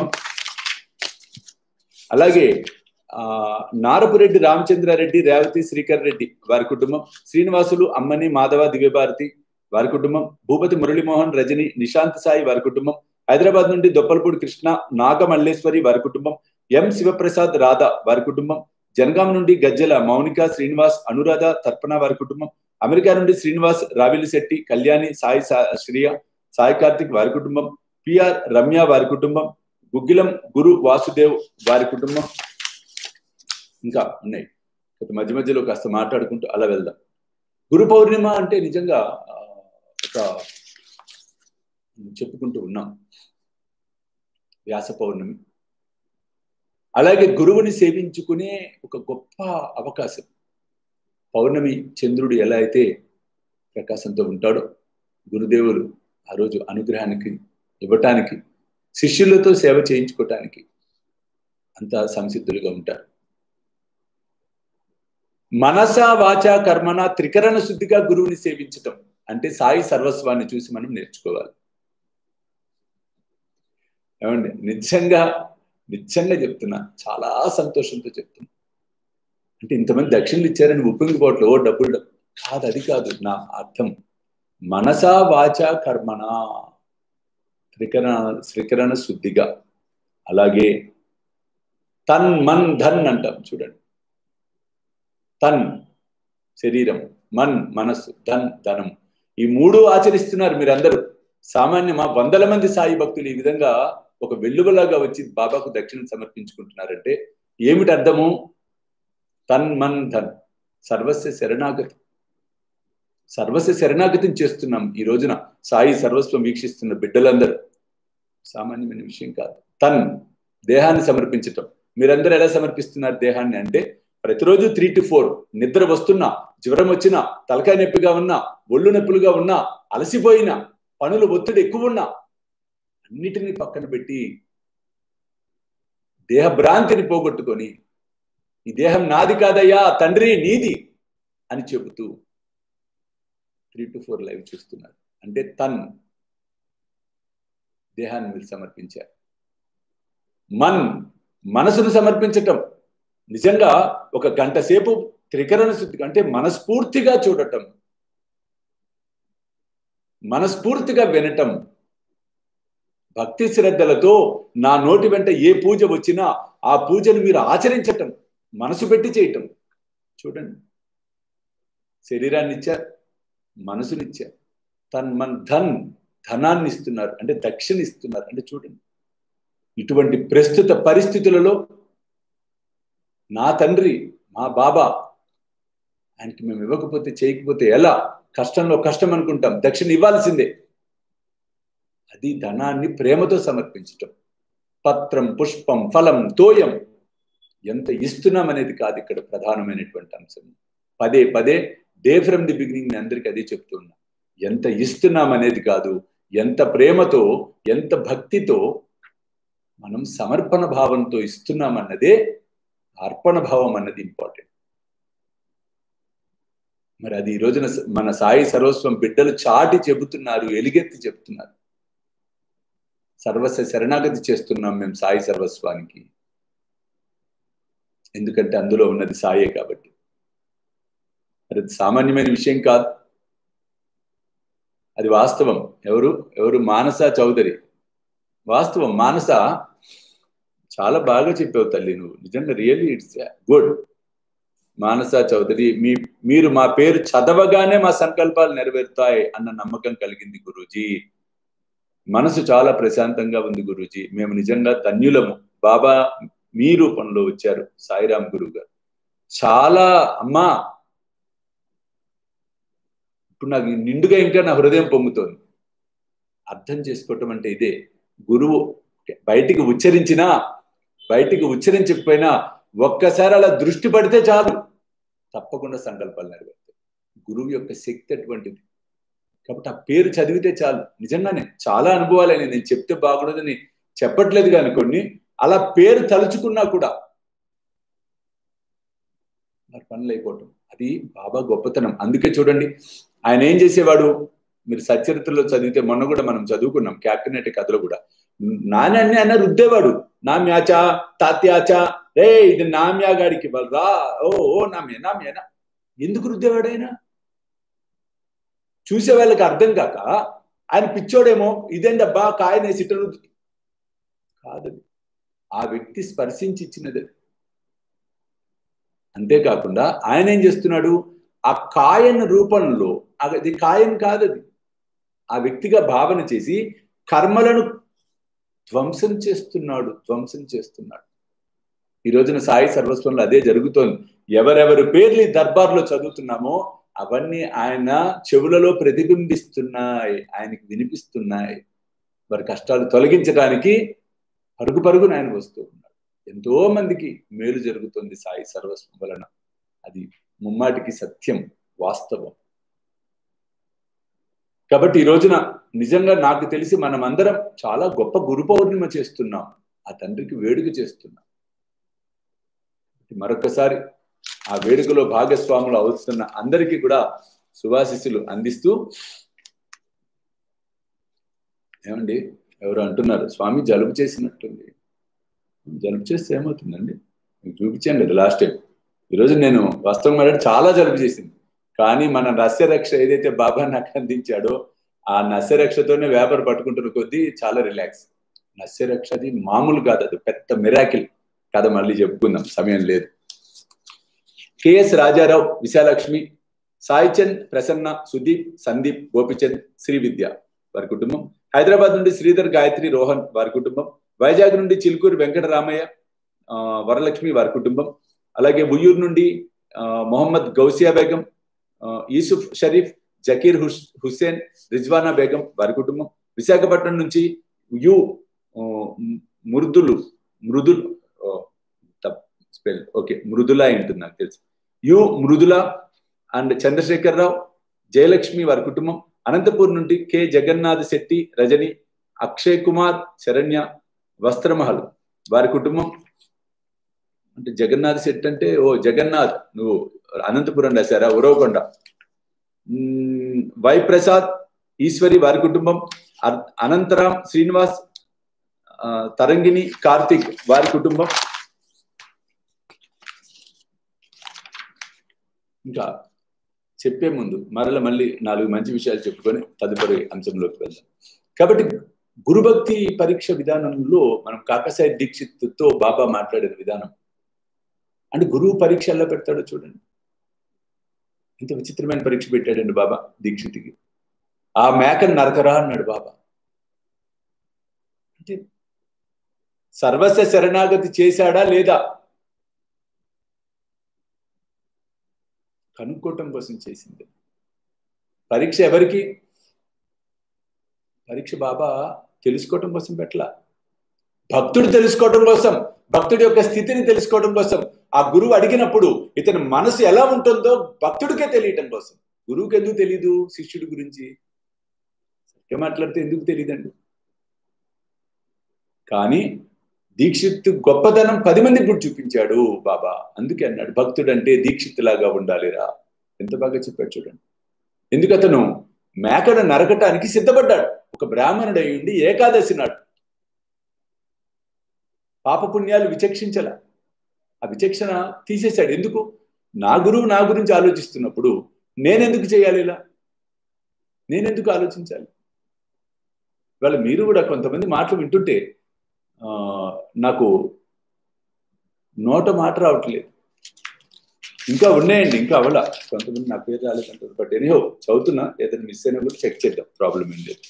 అలాగే ఆ నారపురెడ్డి రామచంద్రారెడ్డి రేవతి శ్రీకర్ రెడ్డి వారి కుటుంబం శ్రీనివాసులు అమ్మని మాధవ దివ్యభారతి వారి కుటుంబం భూపతి మురళీమోహన్ రజని నిశాంత్ సాయి వారి కుటుంబం హైదరాబాద్ నుండి దొప్పలపూడి కృష్ణ నాగమల్లేశ్వరి వారి కుటుంబం ఎం శివప్రసాద్ రాధా వారి కుటుంబం జనగాం నుండి గజ్జల మౌనిక శ్రీనివాస్ అనురాధ తర్పణ వారి కుటుంబం అమెరికా నుండి శ్రీనివాస్ రావిలిశెట్టి కళ్యాణి సాయి శ్రియ సాయి కార్తిక్ వారి కుటుంబం పిఆర్ రమ్య వారి కుటుంబం గుగ్గిలం గురు వాసుదేవ్ వారి కుటుంబం ఇంకా ఉన్నాయి మధ్య మధ్యలో కాస్త మాట్లాడుకుంటూ అలా వెళ్దాం గురు పౌర్ణిమ అంటే నిజంగా ఒక చెప్పుకుంటూ ఉన్నాం వ్యాస పౌర్ణమి అలాగే గురువుని సేవించుకునే ఒక గొప్ప అవకాశం పౌర్ణమి చంద్రుడు ఎలా అయితే ప్రకాశంతో ఉంటాడో గురుదేవులు ఆ రోజు అనుగ్రహానికి ఇవ్వటానికి శిష్యులతో సేవ చేయించుకోవటానికి అంత సంసిద్ధులుగా ఉంటారు మనస వాచ కర్మన త్రికరణ శుద్ధిగా గురువుని సేవించటం అంటే సాయి సర్వస్వాన్ని చూసి మనం నేర్చుకోవాలి ఏమండి నిజంగా నిజంగా చెప్తున్నా చాలా సంతోషంతో చెప్తున్నా అంటే ఇంతమంది దక్షిణలు ఇచ్చారని ఉప్పొంగిపోవట్లు ఓ డబ్బులు డబ్బు కాదు అది కాదు నా అర్థం మనసా వాచ కర్మణ త్రికరణ త్రికరణ శుద్ధిగా అలాగే తన్ మన్ ధన్ అంటాం చూడండి తన్ శరీరం మన్ మనస్సు ధన్ ధనం ఈ మూడు ఆచరిస్తున్నారు మీరందరూ సామాన్యమా వందల మంది సాయి భక్తులు ఈ విధంగా ఒక వెల్లువలాగా వచ్చి బాబాకు దక్షిణ సమర్పించుకుంటున్నారంటే ఏమిటి అర్థము తన్ మన్ ధన్ సర్వస్వ శరణాగతి సర్వస్వ శరణాగతిని చేస్తున్నాం ఈ రోజున సాయి సర్వస్వం వీక్షిస్తున్న బిడ్డలందరూ సామాన్యమైన విషయం కాదు తన్ దేహాన్ని సమర్పించటం మీరందరూ ఎలా సమర్పిస్తున్నారు దేహాన్ని అంటే ప్రతిరోజు త్రీ టు ఫోర్ నిద్ర వస్తున్నా జ్వరం వచ్చినా తలకాయ నొప్పిగా ఉన్నా ఒళ్ళు నొప్పులుగా ఉన్నా అలసిపోయినా పనులు ఒత్తిడి ఎక్కువ ఉన్నా అన్నిటినీ పక్కన పెట్టి దేహ భ్రాంతిని పోగొట్టుకొని ఈ దేహం నాది కాదయ్యా తండ్రి నీది అని చెబుతూ త్రీ టు ఫోర్ లైవ్ చూస్తున్నారు అంటే తన్ దేహాన్ని మీరు సమర్పించారు మన్ మనసును సమర్పించటం నిజంగా ఒక గంట సేపు త్రికరణ శుద్ధి అంటే మనస్ఫూర్తిగా చూడటం మనస్ఫూర్తిగా వినటం భక్తి శ్రద్ధలతో నా నోటి వెంట ఏ పూజ వచ్చినా ఆ పూజను మీరు ఆచరించటం మనసు పెట్టి చేయటం చూడండి శరీరాన్ని ఇచ్చారు మనసునిచ్చారు తన్ మన్ ధన్ ధనాన్ని ఇస్తున్నారు అంటే దక్షిణ ఇస్తున్నారు అంటే చూడండి ఇటువంటి ప్రస్తుత పరిస్థితులలో నా తండ్రి మా బాబా ఆయనకి మేము ఇవ్వకపోతే చేయకపోతే ఎలా కష్టంలో కష్టం అనుకుంటాం దక్షిణ ఇవ్వాల్సిందే అది ధనాన్ని ప్రేమతో సమర్పించటం పత్రం పుష్పం ఫలం తోయం ఎంత ఇస్తున్నాం అనేది కాదు ఇక్కడ ప్రధానమైనటువంటి అంశం పదే పదే డే ఫ్రమ్ ది బిగినింగ్ అందరికీ అదే చెప్తున్నా ఎంత ఇస్తున్నాం అనేది కాదు ఎంత ప్రేమతో ఎంత భక్తితో మనం సమర్పణ భావంతో ఇస్తున్నాం అన్నదే అర్పణ భావం అన్నది ఇంపార్టెంట్ మరి అది ఈ రోజున మన సాయి సర్వస్వం బిడ్డలు చాటి చెబుతున్నారు ఎలుగెత్తి చెప్తున్నారు సర్వస్వ శరణాగతి చేస్తున్నాం మేము సాయి సర్వస్వానికి ఎందుకంటే అందులో ఉన్నది సాయే కాబట్టి అది సామాన్యమైన విషయం కాదు అది వాస్తవం ఎవరు ఎవరు మానస చౌదరి వాస్తవం మానస చాలా బాగా చెప్పావు తల్లి నువ్వు నిజంగా really it's good Manasa Chowdary మీ మీరు మా పేరు చదవగానే మా సంకల్పాలు నెరవేరుతాయి అన్న నమ్మకం కలిగింది గురూజీ మనసు చాలా ప్రశాంతంగా ఉంది గురూజీ మేము నిజంగా ధన్యులము బాబా మీ రూపంలో వచ్చారు సాయిరామ్ గురువు గారు చాలా అమ్మా ఇప్పుడు నాకు నిండుగా ఇంకా నా హృదయం పొంగుతోంది అర్థం చేసుకోవటం అంటే ఇదే గురువు బయటికి ఉచ్చరించినా బయటికి ఉచ్చరించకపోయినా ఒక్కసారి అలా దృష్టి పడితే చాలు తప్పకుండా సంకల్పాలు నెరవేరుతాయి గురువు యొక్క శక్తి అటువంటిది కాబట్టి ఆ పేరు చదివితే చాలు నిజంగానే చాలా అనుభవాలని నేను చెప్తే బాగుండదని చెప్పట్లేదు కానీ కొన్ని అలా పేరు తలుచుకున్నా కూడా మరి పనులు అయిపోవటం అది బాబా గొప్పతనం అందుకే చూడండి ఆయన ఏం చేసేవాడు మీరు సచరిత్రలో చదివితే మొన్న కూడా మనం చదువుకున్నాం క్యాప్టెనేట్ కథలో కూడా నాణ్యాన్ని ఆయన రుద్దేవాడు నామ్యాచా తాత్యాచా రే ఇది నామ్యా గాడికి రా ఓ ఓ నామ్య నామ్యనా ఎందుకు రుద్దేవాడు ఆయన చూసే వాళ్ళకి అర్థం కాక ఆయన పిచ్చోడేమో ఇదేంటబ్బా కాయనేసి ఇట్ట రుద్దు కాదు ఆ వ్యక్తి స్పర్శించి ఇచ్చినది అంతేకాకుండా ఆయన ఏం చేస్తున్నాడు ఆ కాయన్ రూపంలో అది కాయన్ కాదు అది ఆ వ్యక్తిగా భావన చేసి కర్మలను ధ్వంసం చేస్తున్నాడు ధ్వంసం చేస్తున్నాడు ఈ రోజున సాయి సర్వస్వంలో అదే జరుగుతోంది ఎవరెవరి పేర్లు ఈ దర్బార్లో చదువుతున్నామో అవన్నీ ఆయన చెవులలో ప్రతిబింబిస్తున్నాయి ఆయనకి వినిపిస్తున్నాయి వారి కష్టాలు తొలగించడానికి పరుగు పరుగున ఆయన వస్తూ ఉన్నాడు ఎంతో మందికి మేలు జరుగుతుంది సాయి సర్వస్వం వలన అది ముమ్మాటికి సత్యం వాస్తవం కాబట్టి ఈ రోజున నిజంగా నాకు తెలిసి మనం అందరం చాలా గొప్ప గురు పౌర్ణిమ చేస్తున్నాం ఆ తండ్రికి వేడుక చేస్తున్నాం మరొకసారి ఆ వేడుకలో భాగస్వాములు అవుతున్న అందరికీ కూడా శుభాశిస్సులు అందిస్తూ ఏమండి ఎవరు అంటున్నారు స్వామి జలుబు చేసినట్టుంది జలుబు చేస్తే ఏమవుతుందండి మీకు చూపించాను కదా లాస్ట్ టైం ఈరోజు నేను వాస్తవం మాట్లాడి చాలా జలుబు చేసింది కానీ మన నస్యరక్ష ఏదైతే బాబా నాకు అందించాడో ఆ నస్యరక్షతోనే వ్యాపారం పట్టుకుంటున్న కొద్దీ చాలా రిలాక్స్ నస్యరక్షది మామూలు కాదు అది పెద్ద మిరాకిల్ కథ మళ్ళీ చెప్పుకుందాం సమయం లేదు కెఎస్ రాజారావు విశాలక్ష్మి సాయిచంద్ ప్రసన్న సుదీప్ సందీప్ గోపిచంద్ శ్రీ విద్య వారి కుటుంబం హైదరాబాద్ నుండి శ్రీధర్ గాయత్రి రోహన్ వారి కుటుంబం వైజాగ్ నుండి చిలుకూరు వెంకటరామయ్య వరలక్ష్మి వారి కుటుంబం అలాగే ఉయ్యూరు నుండి మొహమ్మద్ గౌసియా బేగం యూసుఫ్ షరీఫ్ జకీర్ హుస్ హుస్సేన్ రిజ్వానా బేగం వారి కుటుంబం విశాఖపట్నం నుంచి యు మృదులు మృదుల్ స్పెల్ ఓకే మృదుల ఉంటుంది నాకు తెలుసు యు మృదుల అండ్ చంద్రశేఖర్ రావు జయలక్ష్మి వారి కుటుంబం అనంతపూర్ నుండి కె జగన్నాథ్ శెట్టి రజని అక్షయ్ కుమార్ శరణ్య వస్త్రమహల్ వారి కుటుంబం అంటే జగన్నాథ్ శెట్టి అంటే ఓ జగన్నాథ్ నువ్వు అనంతపురం రాశారా ఉరవకొండ వై ప్రసాద్ ఈశ్వరి వారి కుటుంబం అనంతరాం శ్రీనివాస్ తరంగిణి కార్తిక్ వారి కుటుంబం ఇంకా చెప్పే ముందు మరల మళ్ళీ నాలుగు మంచి విషయాలు చెప్పుకొని తదుపరి అంశంలోకి వెళ్దాం కాబట్టి గురుభక్తి పరీక్ష విధానంలో మనం కాకసాయి దీక్షిత్తో బాబా మాట్లాడిన విధానం అంటే గురువు పరీక్ష ఎలా పెడతాడో చూడండి ఇంత విచిత్రమైన పరీక్ష పెట్టాడండి బాబా దీక్షిత్కి ఆ మేకను నరకరా అన్నాడు బాబా అంటే సర్వస్వ శరణాగతి చేశాడా లేదా కనుక్కోవటం కోసం చేసింది పరీక్ష ఎవరికి పరీక్ష బాబా తెలుసుకోవటం కోసం పెట్టల భక్తుడు తెలుసుకోవటం కోసం భక్తుడి యొక్క స్థితిని తెలుసుకోవడం కోసం ఆ గురువు అడిగినప్పుడు ఇతని మనసు ఎలా ఉంటుందో భక్తుడికే తెలియటం కోసం గురువుకి ఎందుకు తెలీదు శిష్యుడి గురించి సరిగ్గా మాట్లాడితే ఎందుకు తెలియదండి కానీ దీక్షిత్ గొప్పతనం పది మందికి కూడా చూపించాడు బాబా అందుకే అన్నాడు భక్తుడు అంటే దీక్షిత్తులాగా ఉండాలిరా ఎంత బాగా చెప్పాడు చూడండి ఎందుకు అతను మేకను నరకటానికి సిద్ధపడ్డాడు ఒక బ్రాహ్మణుడు అయ్యుండి ఏకాదశి నాడు పాపపుణ్యాలు విచక్షించల ఆ విచక్షణ తీసేశాడు ఎందుకు నా గురువు నా గురించి ఆలోచిస్తున్నప్పుడు నేనెందుకు చేయాలి ఇలా నేనెందుకు ఆలోచించాలి ఇవాళ మీరు కూడా కొంతమంది మాటలు వింటుంటే నాకు నోట మాట రావట్లేదు ఇంకా ఉన్నాయండి ఇంకా అవలా కొంతమంది నా పేరు రాలేదంటారు బట్ ఎనీహో చదువుతున్నా ఏదైనా మిస్ అయినా కూడా చెక్ చేద్దాం ప్రాబ్లం ఏం లేదు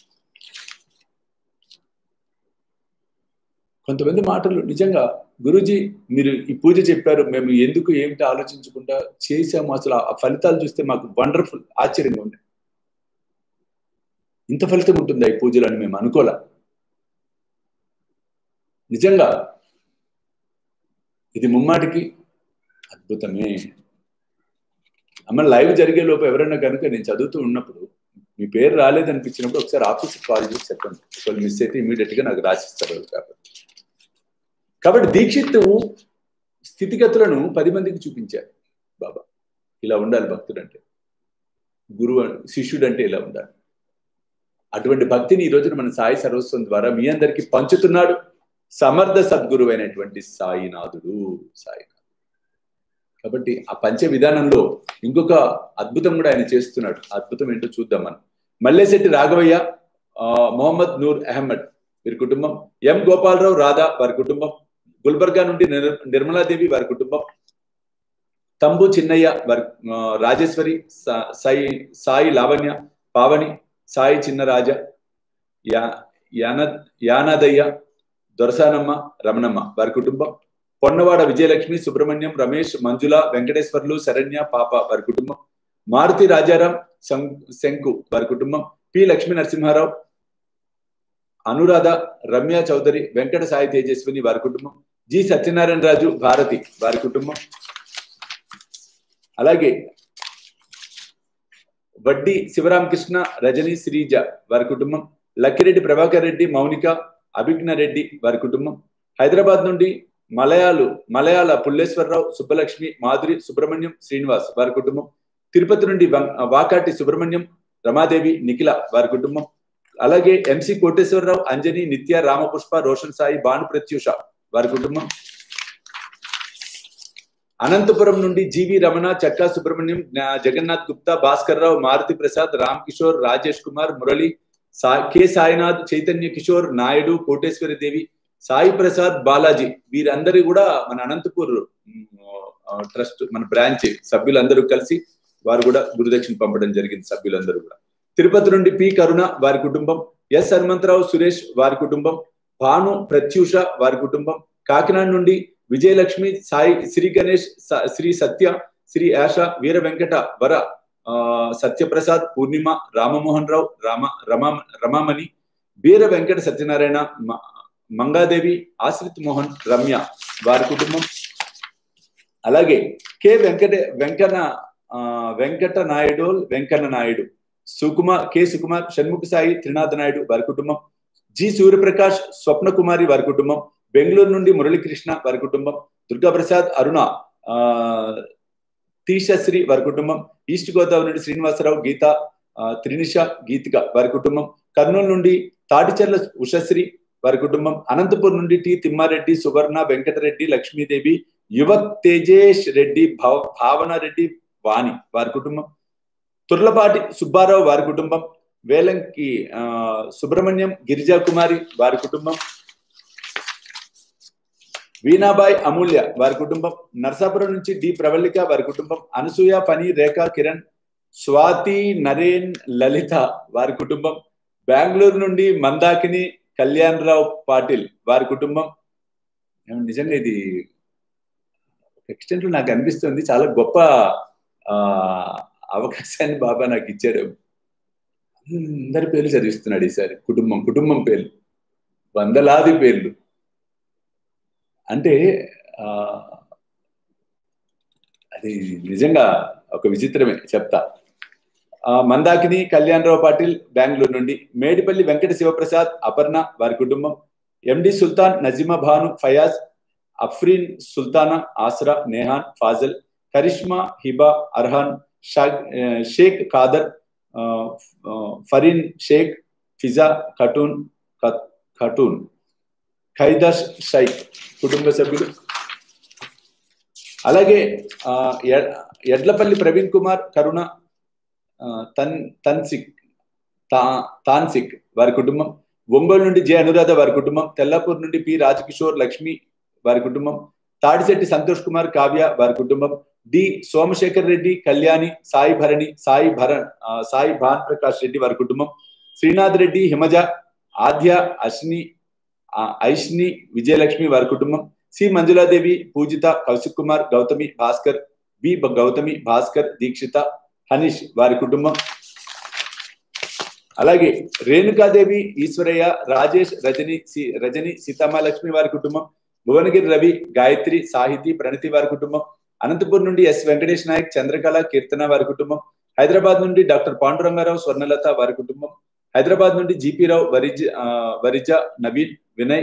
కొంతమంది మాటలు నిజంగా గురుజీ మీరు ఈ పూజ చెప్పారు మేము ఎందుకు ఏమిటి ఆలోచించకుండా చేసాము అసలు ఆ ఫలితాలు చూస్తే మాకు వండర్ఫుల్ ఆశ్చర్యంగా ఉంది ఇంత ఫలితం ఉంటుందా ఈ పూజలు అని మేము అనుకోలే నిజంగా ఇది ముమ్మాటికి అద్భుతమే అమ్మ లైవ్ జరిగే లోపు ఎవరైనా కనుక నేను చదువుతూ ఉన్నప్పుడు మీ పేరు రాలేదనిపించినప్పుడు ఒకసారి ఆఫీస్కి కాల్ చేసి చెప్పండి ఒకవేళ మిస్ అయితే ఇమీడియట్గా నాకు రాసిస్తారు కాబట్టి కాబట్టి దీక్షిత్ స్థితిగతులను పది మందికి చూపించారు బాబా ఇలా ఉండాలి భక్తుడు అంటే గురువు శిష్యుడు అంటే ఇలా ఉండాలి అటువంటి భక్తిని ఈ రోజున మన సాయి సర్వస్వం ద్వారా మీ అందరికీ పంచుతున్నాడు సమర్థ సద్గురు అయినటువంటి సాయినాథుడు సాయినాథుడు కాబట్టి ఆ పంచ విధానంలో ఇంకొక అద్భుతం కూడా ఆయన చేస్తున్నాడు అద్భుతం ఏంటో చూద్దాం మనం మల్లేశెట్టి రాఘవయ్య మొహమ్మద్ నూర్ అహ్మద్ వీరి కుటుంబం ఎం గోపాలరావు రాధా వారి కుటుంబం గుల్బర్గా నుండి నిర్మలాదేవి వారి కుటుంబం తంబు చిన్నయ్య వారి రాజేశ్వరి సాయి సాయి లావణ్య పావని సాయి చిన్నరాజ యా యాన యానాదయ్య దొరసానమ్మ రమణమ్మ వారి కుటుంబం పొన్నవాడ విజయలక్ష్మి సుబ్రహ్మణ్యం రమేష్ మంజుల వెంకటేశ్వర్లు శరణ్య పాప వారి కుటుంబం మారుతి రాజారాం శంకు వారి కుటుంబం పి లక్ష్మీ నరసింహారావు అనురాధ రమ్య చౌదరి వెంకట సాయి తేజస్విని వారి కుటుంబం జి సత్యనారాయణ రాజు భారతి వారి కుటుంబం అలాగే వడ్డీ శివరామకృష్ణ రజని శ్రీజ వారి కుటుంబం లక్కిరెడ్డి ప్రభాకర్ రెడ్డి మౌనిక అభిజ్ఞ రెడ్డి వారి కుటుంబం హైదరాబాద్ నుండి మలయాళు మలయాళ పుల్లేశ్వరరావు సుబ్బలక్ష్మి మాధురి సుబ్రహ్మణ్యం శ్రీనివాస్ వారి కుటుంబం తిరుపతి నుండి వాకాటి సుబ్రహ్మణ్యం రమాదేవి నిఖిల వారి కుటుంబం అలాగే ఎంసి కోటేశ్వరరావు అంజని నిత్య రామపుష్ప రోషన్ సాయి భాను ప్రత్యూష వారి కుటుంబం అనంతపురం నుండి జీవి రమణ చక్కా సుబ్రహ్మణ్యం జగన్నాథ్ గుప్తా భాస్కర్ రావు మారుతి ప్రసాద్ రామ్ కిషోర్ రాజేష్ కుమార్ మురళి సా కె సాయినాథ్ చైతన్య కిషోర్ నాయుడు కోటేశ్వరి దేవి సాయి ప్రసాద్ బాలాజీ వీరందరూ కూడా మన అనంతపూర్ ట్రస్ట్ మన బ్రాంచ్ సభ్యులందరూ కలిసి వారు కూడా గురుదక్షిణ పంపడం జరిగింది సభ్యులందరూ కూడా తిరుపతి నుండి పి కరుణ వారి కుటుంబం ఎస్ హనుమంతరావు సురేష్ వారి కుటుంబం భాను ప్రత్యూష వారి కుటుంబం కాకినాడ నుండి విజయలక్ష్మి సాయి శ్రీ గణేష్ శ్రీ సత్య శ్రీ ఆశ వీర వెంకట వర సత్యప్రసాద్ పూర్ణిమ రామమోహన్ రావు రామ రమా రమామణి వీర వెంకట సత్యనారాయణ మంగాదేవి ఆశ్రిత్ మోహన్ రమ్య వారి కుటుంబం అలాగే కె వెంకట వెంకన్న వెంకట నాయుడు వెంకన్న నాయుడు సుకుమార్ కె సుకుమార్ షణ్ముఖ సాయి త్రినాథ నాయుడు వారి కుటుంబం జి సూర్యప్రకాష్ స్వప్న కుమారి వారి కుటుంబం బెంగళూరు నుండి మురళీకృష్ణ వారి కుటుంబం దుర్గాప్రసాద్ అరుణ తీశశ్రీ వారి కుటుంబం ఈస్ట్ గోదావరి నుండి శ్రీనివాసరావు గీత త్రినిష గీతిక వారి కుటుంబం కర్నూలు నుండి తాటిచెర్ల ఉషశ్రీ వారి కుటుంబం అనంతపూర్ నుండి టి తిమ్మారెడ్డి సువర్ణ వెంకటరెడ్డి లక్ష్మీదేవి యువ తేజేష్ రెడ్డి భావన రెడ్డి వాణి వారి కుటుంబం తుర్లపాటి సుబ్బారావు వారి కుటుంబం వేలంకి సుబ్రహ్మణ్యం గిరిజా కుమారి వారి కుటుంబం వీణాబాయ్ అమూల్య వారి కుటుంబం నర్సాపురం నుంచి డి ప్రవళిక వారి కుటుంబం అనసూయ ఫణి రేఖ కిరణ్ స్వాతి నరేన్ లలిత వారి కుటుంబం బెంగళూరు నుండి మందాకిని కళ్యాణ్ రావు పాటిల్ వారి కుటుంబం నిజంగా ఇది ఎక్స్టెంట్ నాకు అనిపిస్తుంది చాలా గొప్ప అవకాశాన్ని బాబా నాకు ఇచ్చాడు అందరి పేర్లు చదివిస్తున్నాడు ఈసారి కుటుంబం కుటుంబం పేర్లు వందలాది పేర్లు అంటే అది నిజంగా ఒక విచిత్రమే చెప్తా మందాకిని కళ్యాణరావు పాటిల్ బెంగళూరు నుండి మేడిపల్లి వెంకట శివప్రసాద్ అపర్ణ వారి కుటుంబం ఎండి సుల్తాన్ నజీమా భాను ఫయాజ్ అఫ్రీన్ సుల్తానా ఆసరా నేహాన్ ఫాజల్ కరిష్మా హిబా అర్హాన్ షేక్ ఖాదర్ ఫరీన్ షేక్ ఫిజా ఖటూన్ ఖటూన్ ఖైదర్ షైక్ కుటుంబ సభ్యులు అలాగే ఎడ్లపల్లి ప్రవీణ్ కుమార్ కరుణ తన్ తన్సిక్ తా తాన్సిక్ వారి కుటుంబం ఒంగోలు నుండి జె అనురాధ వారి కుటుంబం తెల్లాపూర్ నుండి పి రాజకిషోర్ లక్ష్మి వారి కుటుంబం తాడిశెట్టి సంతోష్ కుమార్ కావ్య వారి కుటుంబం డి సోమశేఖర్ రెడ్డి కళ్యాణి సాయి భరణి సాయి భరణ్ సాయి భాన్ ప్రకాష్ రెడ్డి వారి కుటుంబం శ్రీనాథ్ రెడ్డి హిమజ ఆద్య అశ్ని ఐష్ని విజయలక్ష్మి వారి కుటుంబం సి మంజులాదేవి పూజిత కౌశిక్ కుమార్ గౌతమి భాస్కర్ బి గౌతమి భాస్కర్ దీక్షిత హనీష్ వారి కుటుంబం అలాగే రేణుకాదేవి ఈశ్వరయ్య రాజేష్ రజని రజని సీతామాలక్ష్మి వారి కుటుంబం భువనగిరి రవి గాయత్రి సాహితి ప్రణతి వారి కుటుంబం అనంతపూర్ నుండి ఎస్ వెంకటేష్ నాయక్ చంద్రకళ కీర్తన వారి కుటుంబం హైదరాబాద్ నుండి డాక్టర్ పాండురంగారావు స్వర్ణలత వారి కుటుంబం హైదరాబాద్ నుండి జిపి రావు వరిజ వరిజ నవీన్ వినయ్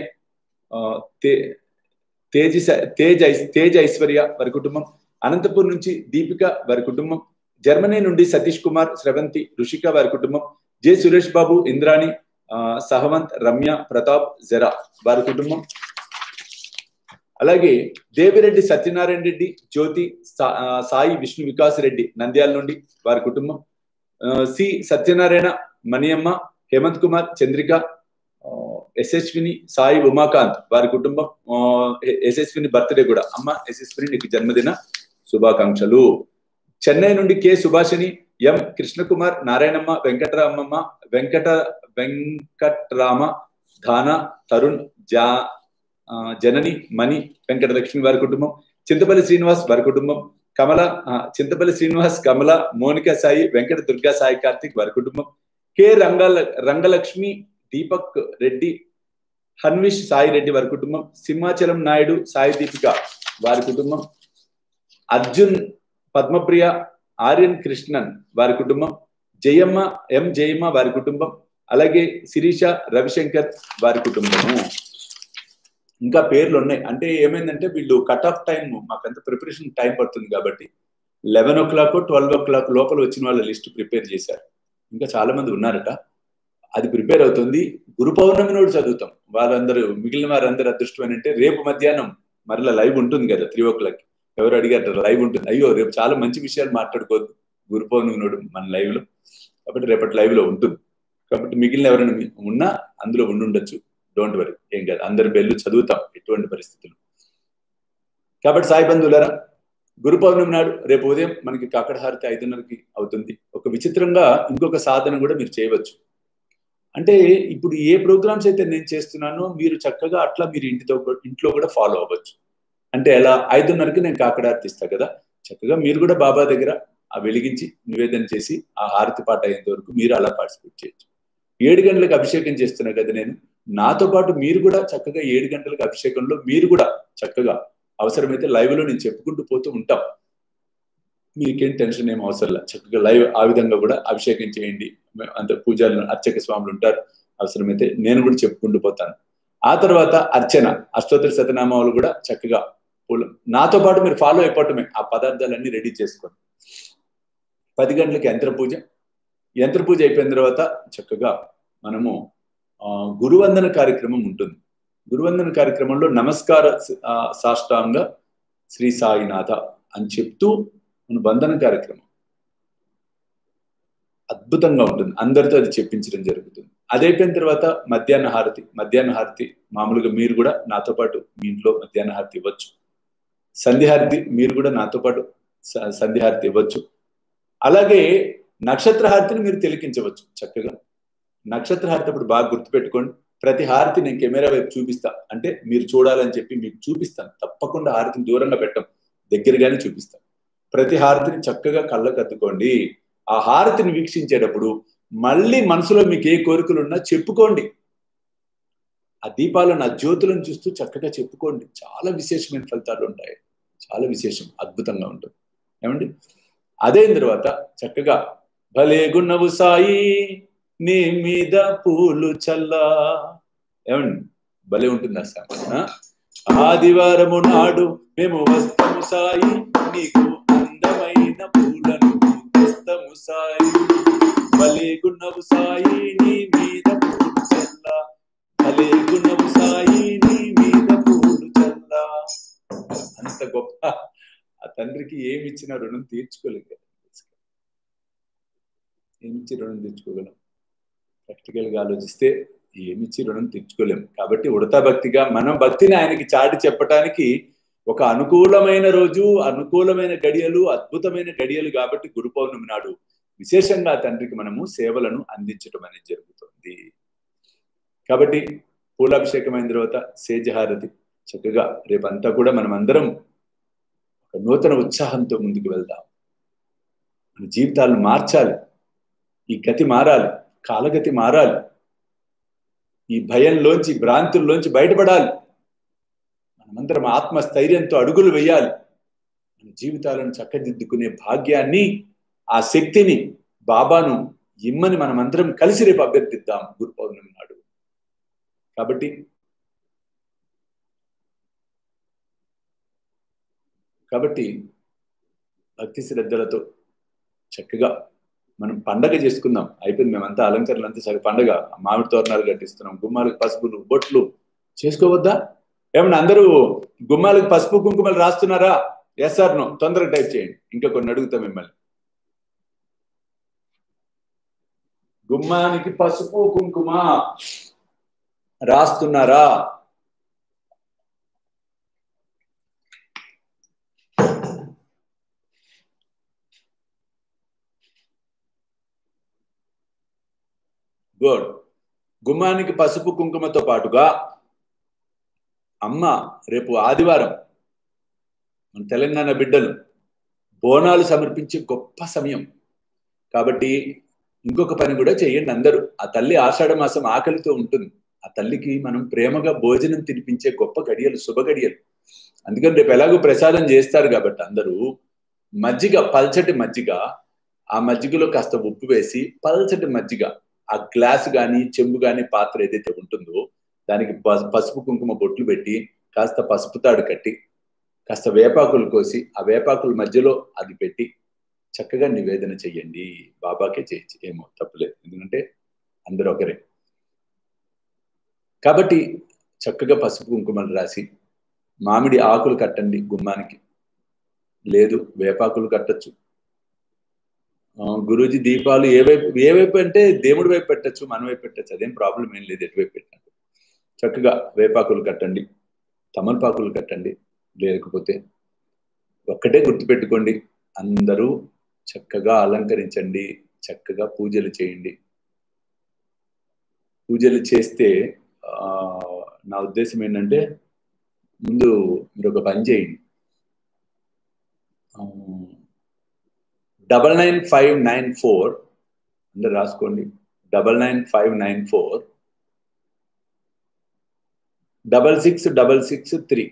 తేజ్ తేజ్ తేజ్ ఐశ్వర్య వారి కుటుంబం అనంతపూర్ నుంచి దీపిక వారి కుటుంబం జర్మనీ నుండి సతీష్ కుమార్ స్రవంతి రుషిక వారి కుటుంబం జె సురేష్ బాబు ఇంద్రాణి సహవంత్ రమ్య ప్రతాప్ జరా వారి కుటుంబం అలాగే దేవిరెడ్డి సత్యనారాయణ రెడ్డి జ్యోతి సాయి విష్ణు వికాస్ రెడ్డి నంద్యాల నుండి వారి కుటుంబం సి సత్యనారాయణ మణియమ్మ హేమంత్ కుమార్ చంద్రిక యశస్విని సాయి ఉమాకాంత్ వారి కుటుంబం యశస్విని బర్త్డే కూడా అమ్మ యశస్విని నీకు జన్మదిన శుభాకాంక్షలు చెన్నై నుండి కె సుభాషిని ఎం కృష్ణకుమార్ నారాయణమ్మ వెంకటరామమ్మ వెంకట వెంకట్రామ ధాన తరుణ్ జా జనని మణి వెంకటలక్ష్మి వారి కుటుంబం చింతపల్లి శ్రీనివాస్ వారి కుటుంబం కమల చింతపల్లి శ్రీనివాస్ కమల మోనిక సాయి వెంకట దుర్గా సాయి కార్తిక్ వారి కుటుంబం కె రంగల రంగలక్ష్మి దీపక్ రెడ్డి హన్విష్ సాయి రెడ్డి వారి కుటుంబం సింహాచలం నాయుడు సాయి దీపిక వారి కుటుంబం అర్జున్ పద్మప్రియ ఆర్యన్ కృష్ణన్ వారి కుటుంబం జయమ్మ ఎం జయమ్మ వారి కుటుంబం అలాగే శిరీష రవిశంకర్ వారి కుటుంబము ఇంకా పేర్లు ఉన్నాయి అంటే ఏమైందంటే వీళ్ళు కట్ ఆఫ్ టైం మాకంత ప్రిపరేషన్ టైం పడుతుంది కాబట్టి eleven o'clock twelve o'clock లోపల వచ్చిన వాళ్ళ లిస్ట్ ప్రిపేర్ చేశారు ఇంకా చాలా మంది ఉన్నారట అది ప్రిపేర్ అవుతుంది గురు పౌర్ణమి నాడు చదువుతాం వారందరూ మిగిలిన వారందరూ అదృష్టం అంటే రేపు మధ్యాహ్నం మరలా లైవ్ ఉంటుంది కదా త్రీ ఓ క్లాక్ ఎవరు అడిగారు లైవ్ ఉంటుంది అయ్యో రేపు చాలా మంచి విషయాలు మాట్లాడుకోవద్దు గురు పౌర్ణమి నాడు మన లైవ్ లో కాబట్టి రేపటి లైవ్ లో ఉంటుంది కాబట్టి మిగిలిన ఎవరైనా ఉన్నా అందులో ఉండుండొచ్చు డోంట్ వరీ ఏం కాదు అందరి బెల్లు చదువుతాం ఎటువంటి పరిస్థితులు కాబట్టి సాయి బంధువులరా గురు పౌర్ణమి నాడు రేపు ఉదయం మనకి కాకడహారతి ఐదున్నరకి అవుతుంది ఒక విచిత్రంగా ఇంకొక సాధన కూడా మీరు చేయవచ్చు అంటే ఇప్పుడు ఏ ప్రోగ్రామ్స్ అయితే నేను చేస్తున్నానో మీరు చక్కగా అట్లా మీరు ఇంటితో ఇంట్లో కూడా ఫాలో అవ్వచ్చు అంటే ఎలా ఐదున్నరకి నేను కాకడార్తి ఇస్తా కదా చక్కగా మీరు కూడా బాబా దగ్గర ఆ వెలిగించి నివేదన చేసి ఆ హారతి పాట అయ్యేంత వరకు మీరు అలా పార్టిసిపేట్ చేయొచ్చు ఏడు గంటలకు అభిషేకం చేస్తున్నా కదా నేను నాతో పాటు మీరు కూడా చక్కగా ఏడు గంటలకు అభిషేకంలో మీరు కూడా చక్కగా అవసరమైతే లైవ్ లో నేను చెప్పుకుంటూ పోతూ ఉంటాం మీకేం టెన్షన్ ఏం అవసరం లేదు చక్కగా లైవ్ ఆ విధంగా కూడా అభిషేకం చేయండి అంత పూజలు అర్చక స్వాములు ఉంటారు అవసరమైతే నేను కూడా చెప్పుకుంటూ పోతాను ఆ తర్వాత అర్చన అష్టోత్తర శతనామాలు కూడా చక్కగా పూలు నాతో పాటు మీరు ఫాలో అయిపోవటమే ఆ పదార్థాలన్నీ రెడీ చేసుకోండి పది గంటలకి యంత్ర పూజ యంత్ర పూజ అయిపోయిన తర్వాత చక్కగా మనము గురువందన కార్యక్రమం ఉంటుంది గురువందన కార్యక్రమంలో నమస్కార సాష్టాంగ శ్రీ సాయినాథ అని చెప్తూ మన బంధన కార్యక్రమం అద్భుతంగా ఉంటుంది అందరితో అది చెప్పించడం జరుగుతుంది అది అయిపోయిన తర్వాత మధ్యాహ్న హారతి మధ్యాహ్న హారతి మామూలుగా మీరు కూడా నాతో పాటు మీ ఇంట్లో మధ్యాహ్న హారతి ఇవ్వచ్చు సంధ్యాహారతి మీరు కూడా నాతో పాటు సంధ్యాహారతి ఇవ్వచ్చు అలాగే నక్షత్ర హారతిని మీరు తిలకించవచ్చు చక్కగా నక్షత్ర హారతి అప్పుడు బాగా గుర్తుపెట్టుకోండి ప్రతి హారతి నేను కెమెరా వైపు చూపిస్తా అంటే మీరు చూడాలని చెప్పి మీకు చూపిస్తాను తప్పకుండా హారతిని దూరంగా పెట్టం దగ్గరగానే చూపిస్తాను ప్రతి హారతిని చక్కగా కళ్ళకు అత్తుకోండి ఆ హారతిని వీక్షించేటప్పుడు మళ్ళీ మనసులో మీకు ఏ కోరికలు ఉన్నా చెప్పుకోండి ఆ దీపాలను ఆ జ్యోతులను చూస్తూ చక్కగా చెప్పుకోండి చాలా విశేషమైన ఫలితాలు ఉంటాయి చాలా విశేషం అద్భుతంగా ఉంటుంది ఏమండి అదైన తర్వాత చక్కగా భలే గున్నవు సాయి నీ మీద పూలు చల్లా ఏమండి భలే ఉంటుంది ఆ సాంగ్ ఆదివారము నాడు మేము వస్తాము సాయి నీకు అందమైన పూలను తెస్తాము సాయి భలే గున్నవు సాయి నీ మీద పూలు చల్లా భలే గున్నవు సాయి నీ మీద పూలు చల్లా అంత గొప్ప ఆ తండ్రికి ఏమి ఇచ్చిన రుణం తీర్చుకోలేదు కదా ఏమిచ్చి రుణం తీర్చుకోగలం ప్రాక్టికల్ గా ఆలోచిస్తే ఏమిచ్చి రుణం తీర్చుకోలేం కాబట్టి ఉడతా భక్తిగా మనం భక్తిని ఆయనకి చాటి చెప్పడానికి ఒక అనుకూలమైన రోజు అనుకూలమైన గడియలు అద్భుతమైన గడియలు కాబట్టి గురు పౌర్ణమి నాడు విశేషంగా తండ్రికి మనము సేవలను అందించడం అనేది జరుగుతుంది కాబట్టి పూలాభిషేకం అయిన తర్వాత సేజహారతి చక్కగా రేపంతా కూడా మనం అందరం ఒక నూతన ఉత్సాహంతో ముందుకు వెళ్దాం మన జీవితాలను మార్చాలి ఈ గతి మారాలి కాలగతి మారాలి ఈ భయంలోంచి భ్రాంతుల్లోంచి బయటపడాలి మనమందరం ఆత్మస్థైర్యంతో అడుగులు వేయాలి మన జీవితాలను చక్కదిద్దుకునే భాగ్యాన్ని ఆ శక్తిని బాబాను ఇమ్మని మనమందరం కలిసి రేపు అభ్యర్థిద్దాం గురు పౌర్ణమి నాడు కాబట్టి కాబట్టి భక్తి శ్రద్ధలతో చక్కగా మనం పండగ చేసుకుందాం అయిపోయింది మేమంతా అలంకరణలు అంతా సరే పండగ మామిడి తోరణాలు కట్టిస్తున్నాం గుమ్మాలకు పసుపులు బొట్లు చేసుకోవద్దా ఏమన్నా అందరూ గుమ్మాలకు పసుపు కుంకుమలు రాస్తున్నారా ఎస్ ఆర్ నో తొందరగా టైప్ చేయండి ఇంకా కొన్ని అడుగుతాం మిమ్మల్ని గుమ్మానికి పసుపు కుంకుమ రాస్తున్నారా గుడ్ గుమ్మానికి పసుపు కుంకుమతో పాటుగా అమ్మ రేపు ఆదివారం మన తెలంగాణ బిడ్డలు బోనాలు సమర్పించే గొప్ప సమయం కాబట్టి ఇంకొక పని కూడా చేయండి అందరూ ఆ తల్లి ఆషాఢ మాసం ఆకలితో ఉంటుంది ఆ తల్లికి మనం ప్రేమగా భోజనం తినిపించే గొప్ప గడియలు శుభ గడియలు అందుకని రేపు ఎలాగో ప్రసాదం చేస్తారు కాబట్టి అందరూ మజ్జిగ పల్చటి మజ్జిగ ఆ మజ్జిగలో కాస్త ఉప్పు వేసి పల్చటి మజ్జిగ ఆ గ్లాస్ కానీ చెంబు కానీ పాత్ర ఏదైతే ఉంటుందో దానికి పసుపు కుంకుమ బొట్లు పెట్టి కాస్త పసుపు తాడు కట్టి కాస్త వేపాకులు కోసి ఆ వేపాకుల మధ్యలో అది పెట్టి చక్కగా నివేదన చెయ్యండి బాబాకే చేయొచ్చు ఏమో తప్పలేదు ఎందుకంటే అందరూ ఒకరే కాబట్టి చక్కగా పసుపు కుంకుమలు రాసి మామిడి ఆకులు కట్టండి గుమ్మానికి లేదు వేపాకులు కట్టచ్చు గురూజీ దీపాలు ఏ వైపు ఏ వైపు అంటే దేవుడి వైపు పెట్టచ్చు మన వైపు పెట్టచ్చు అదేం ప్రాబ్లం ఏం లేదు ఎటువైపు పెట్టండి చక్కగా వేపాకులు కట్టండి తమలపాకులు కట్టండి లేకపోతే ఒక్కటే గుర్తుపెట్టుకోండి అందరూ చక్కగా అలంకరించండి చక్కగా పూజలు చేయండి పూజలు చేస్తే నా ఉద్దేశం ఏంటంటే ముందు మీరు ఒక పని చేయండి double nine five nine four అందరు రాసుకోండి double nine five nine four double six double six three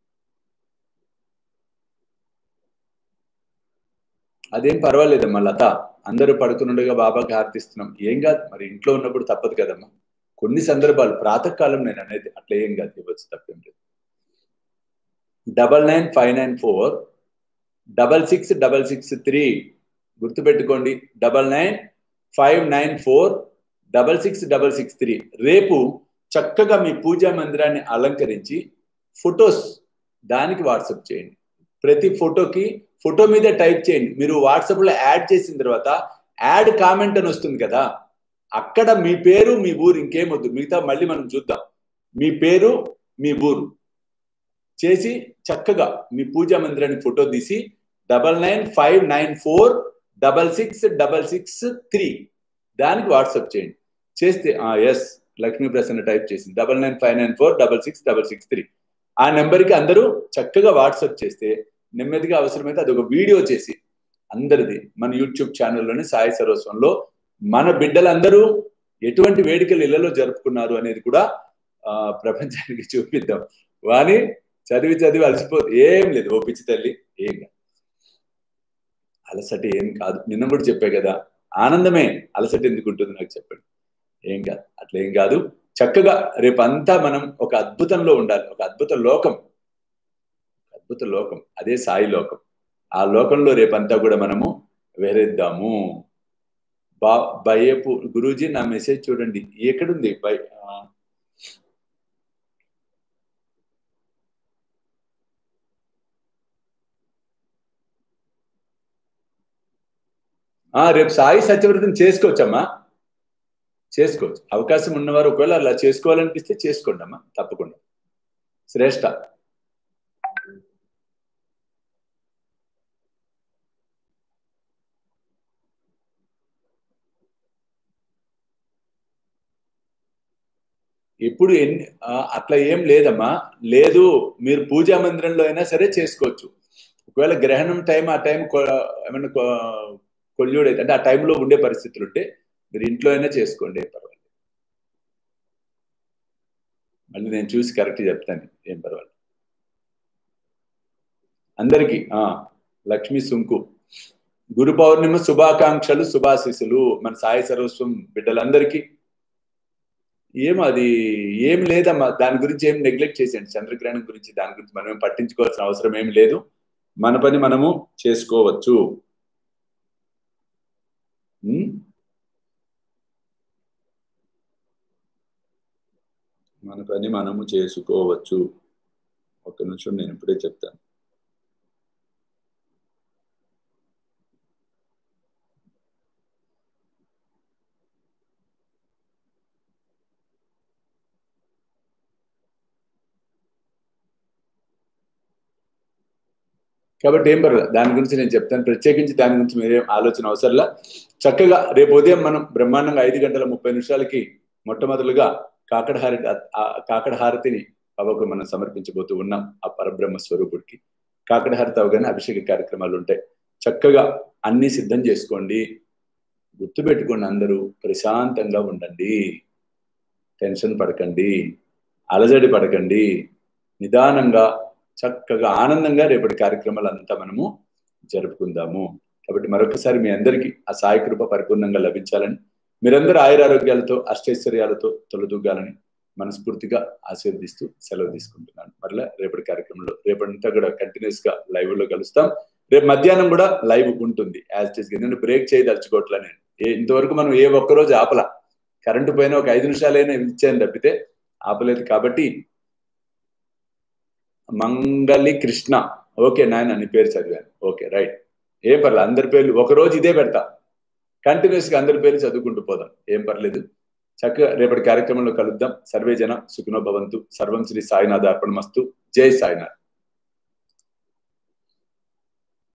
అదేం పర్వాలేదమ్మా లత అందరూ పడుకునుండగా బాబాకి హార్తిస్తున్నాం ఏం కాదు మరి ఇంట్లో ఉన్నప్పుడు తప్పదు కదమ్మా కొన్ని సందర్భాలు ప్రాతకాలం నేను అనేది అట్లా ఏం కాదు ఇవ్వచ్చు తప్పేం లేదు double nine five nine four double six double six three గుర్తుపెట్టుకోండి double nine five nine four double six double six three రేపు చక్కగా మీ పూజా మందిరాన్ని అలంకరించి ఫొటోస్ దానికి వాట్సాప్ చేయండి ప్రతి ఫోటోకి ఫోటో మీద టైప్ చేయండి మీరు వాట్సాప్లో యాడ్ చేసిన తర్వాత యాడ్ కామెంట్ అని వస్తుంది కదా అక్కడ మీ పేరు మీ ఊరు ఇంకేమొద్దు మిగతా మళ్ళీ మనం చూద్దాం మీ పేరు మీ ఊరు చేసి చక్కగా మీ పూజా మందిరాన్ని ఫోటో తీసి double nine five nine four double six double six three దానికి వాట్సాప్ చేయండి చేస్తే ఎస్ లక్ష్మీ ప్రసన్న టైప్ చేసింది double nine five nine four double six double six three ఆ నెంబర్కి అందరూ చక్కగా వాట్సాప్ చేస్తే నెమ్మదిగా అవసరమైతే అది ఒక వీడియో చేసి అందరిది మన యూట్యూబ్ ఛానల్లోని సాయి సర్వస్వంలో మన బిడ్డలందరూ ఎటువంటి వేడుకలు ఇళ్లలో జరుపుకున్నారు అనేది కూడా ప్రపంచానికి చూపిద్దాం వాని చదివి చదివి అలసిపోతే ఏం లేదు ఓ పిచ్చి తల్లి ఏం కాదు అలసట ఏం కాదు నిన్న కూడా చెప్పే కదా ఆనందమే అలసట ఎందుకు ఉంటుంది నాకు చెప్పండి ఏం కాదు అట్లా ఏం కాదు చక్కగా రేపంతా మనం ఒక అద్భుతంలో ఉండాలి ఒక అద్భుత లోకం అద్భుత లోకం అదే సాయి లోకం ఆ లోకంలో రేపంతా కూడా మనము వేరేద్దాము బా భయపు గురూజీ నా మెసేజ్ చూడండి ఎక్కడుంది బై రేపు సాయి సత్యవ్రతం చేసుకోవచ్చమ్మా చేసుకోవచ్చు అవకాశం ఉన్నవారు ఒకవేళ అలా చేసుకోవాలనిపిస్తే చేసుకోండి అమ్మా తప్పకుండా శ్రేష్ట ఇప్పుడు ఎన్ని అట్లా ఏం లేదమ్మా లేదు మీరు పూజా మందిరంలో అయినా సరే చేసుకోవచ్చు ఒకవేళ గ్రహణం టైం ఆ టైం ఏమైనా కొల్యూడ్ అయితే అంటే ఆ టైంలో ఉండే పరిస్థితులు ఉంటే మీరు ఇంట్లో అయినా చేసుకోండి ఏం పర్వాలేదు మళ్ళీ నేను చూసి కరెక్ట్ చెప్తాను ఏం పర్వాలేదు అందరికీ లక్ష్మీ సుంకు గురు పౌర్ణిమ శుభాకాంక్షలు శుభాశీసులు మన సాయి సర్వస్వం బిడ్డలందరికీ ఏం అది ఏం లేదమ్మా దాని గురించి ఏం నెగ్లెక్ట్ చేసేయండి చంద్రగ్రహణం గురించి దాని గురించి మనం ఏం పట్టించుకోవాల్సిన అవసరం ఏం లేదు మన పని మనము చేసుకోవచ్చు మన పని మనము చేసుకోవచ్చు ఒక్క నిమిషం నేను ఇప్పుడే చెప్తాను కాబట్టి ఏం పర్వాలేదు దాని గురించి నేను చెప్తాను ప్రత్యేకించి దాని గురించి మీరేం ఆలోచన అవసరంలా చక్కగా రేపు ఉదయం మనం బ్రహ్మాండంగా ఐదు గంటల ముప్పై నిమిషాలకి మొట్టమొదలుగా కాకడ హారతి కాకడ హారతిని బాబాకు మనం సమర్పించబోతూ ఉన్నాం ఆ పరబ్రహ్మ స్వరూపుడికి కాకడ హారతి అవగానే అభిషేక కార్యక్రమాలు ఉంటాయి చక్కగా అన్ని సిద్ధం చేసుకోండి గుర్తుపెట్టుకోండి అందరూ ప్రశాంతంగా ఉండండి టెన్షన్ పడకండి అలజడి పడకండి నిదానంగా చక్కగా ఆనందంగా రేపటి కార్యక్రమాలు అంతా మనము జరుపుకుందాము కాబట్టి మరొకసారి మీ అందరికీ ఆ సాయి కృప పరిపూర్ణంగా లభించాలని మీరందరూ ఆయురారోగ్యాలతో అష్టైశ్వర్యాలతో తొలదూగాలని మనస్ఫూర్తిగా ఆశీర్దిస్తూ సెలవు తీసుకుంటున్నాను మరలా రేపటి కార్యక్రమంలో రేపటింతా కూడా కంటిన్యూస్ గా లైవ్ లో కలుస్తాం రేపు మధ్యాహ్నం కూడా లైవ్ ఉంటుంది యాజ్ ఇట్ నేను బ్రేక్ చేయదలుచుకోవట్లే నేను ఇంతవరకు మనం ఏ ఒక్కరోజు ఆపల కరెంటు పోయిన ఒక ఐదు నిమిషాలైనా ఇచ్చాను తప్పితే ఆపలేదు కాబట్టి మంగళి కృష్ణ ఓకే నాయన నీ పేరు చదివాను ఓకే రైట్ ఏం పర్లేదు అందరి పేర్లు ఒక రోజు ఇదే పెడతా కంటిన్యూస్ గా అందరి పేర్లు చదువుకుంటూ పోదాం ఏం పర్లేదు చక్కగా రేపటి కార్యక్రమంలో కలుద్దాం సర్వే జన సుఖనో భవంతు సర్వం శ్రీ సాయినాథ అర్పణమస్తు జై సాయినాథ్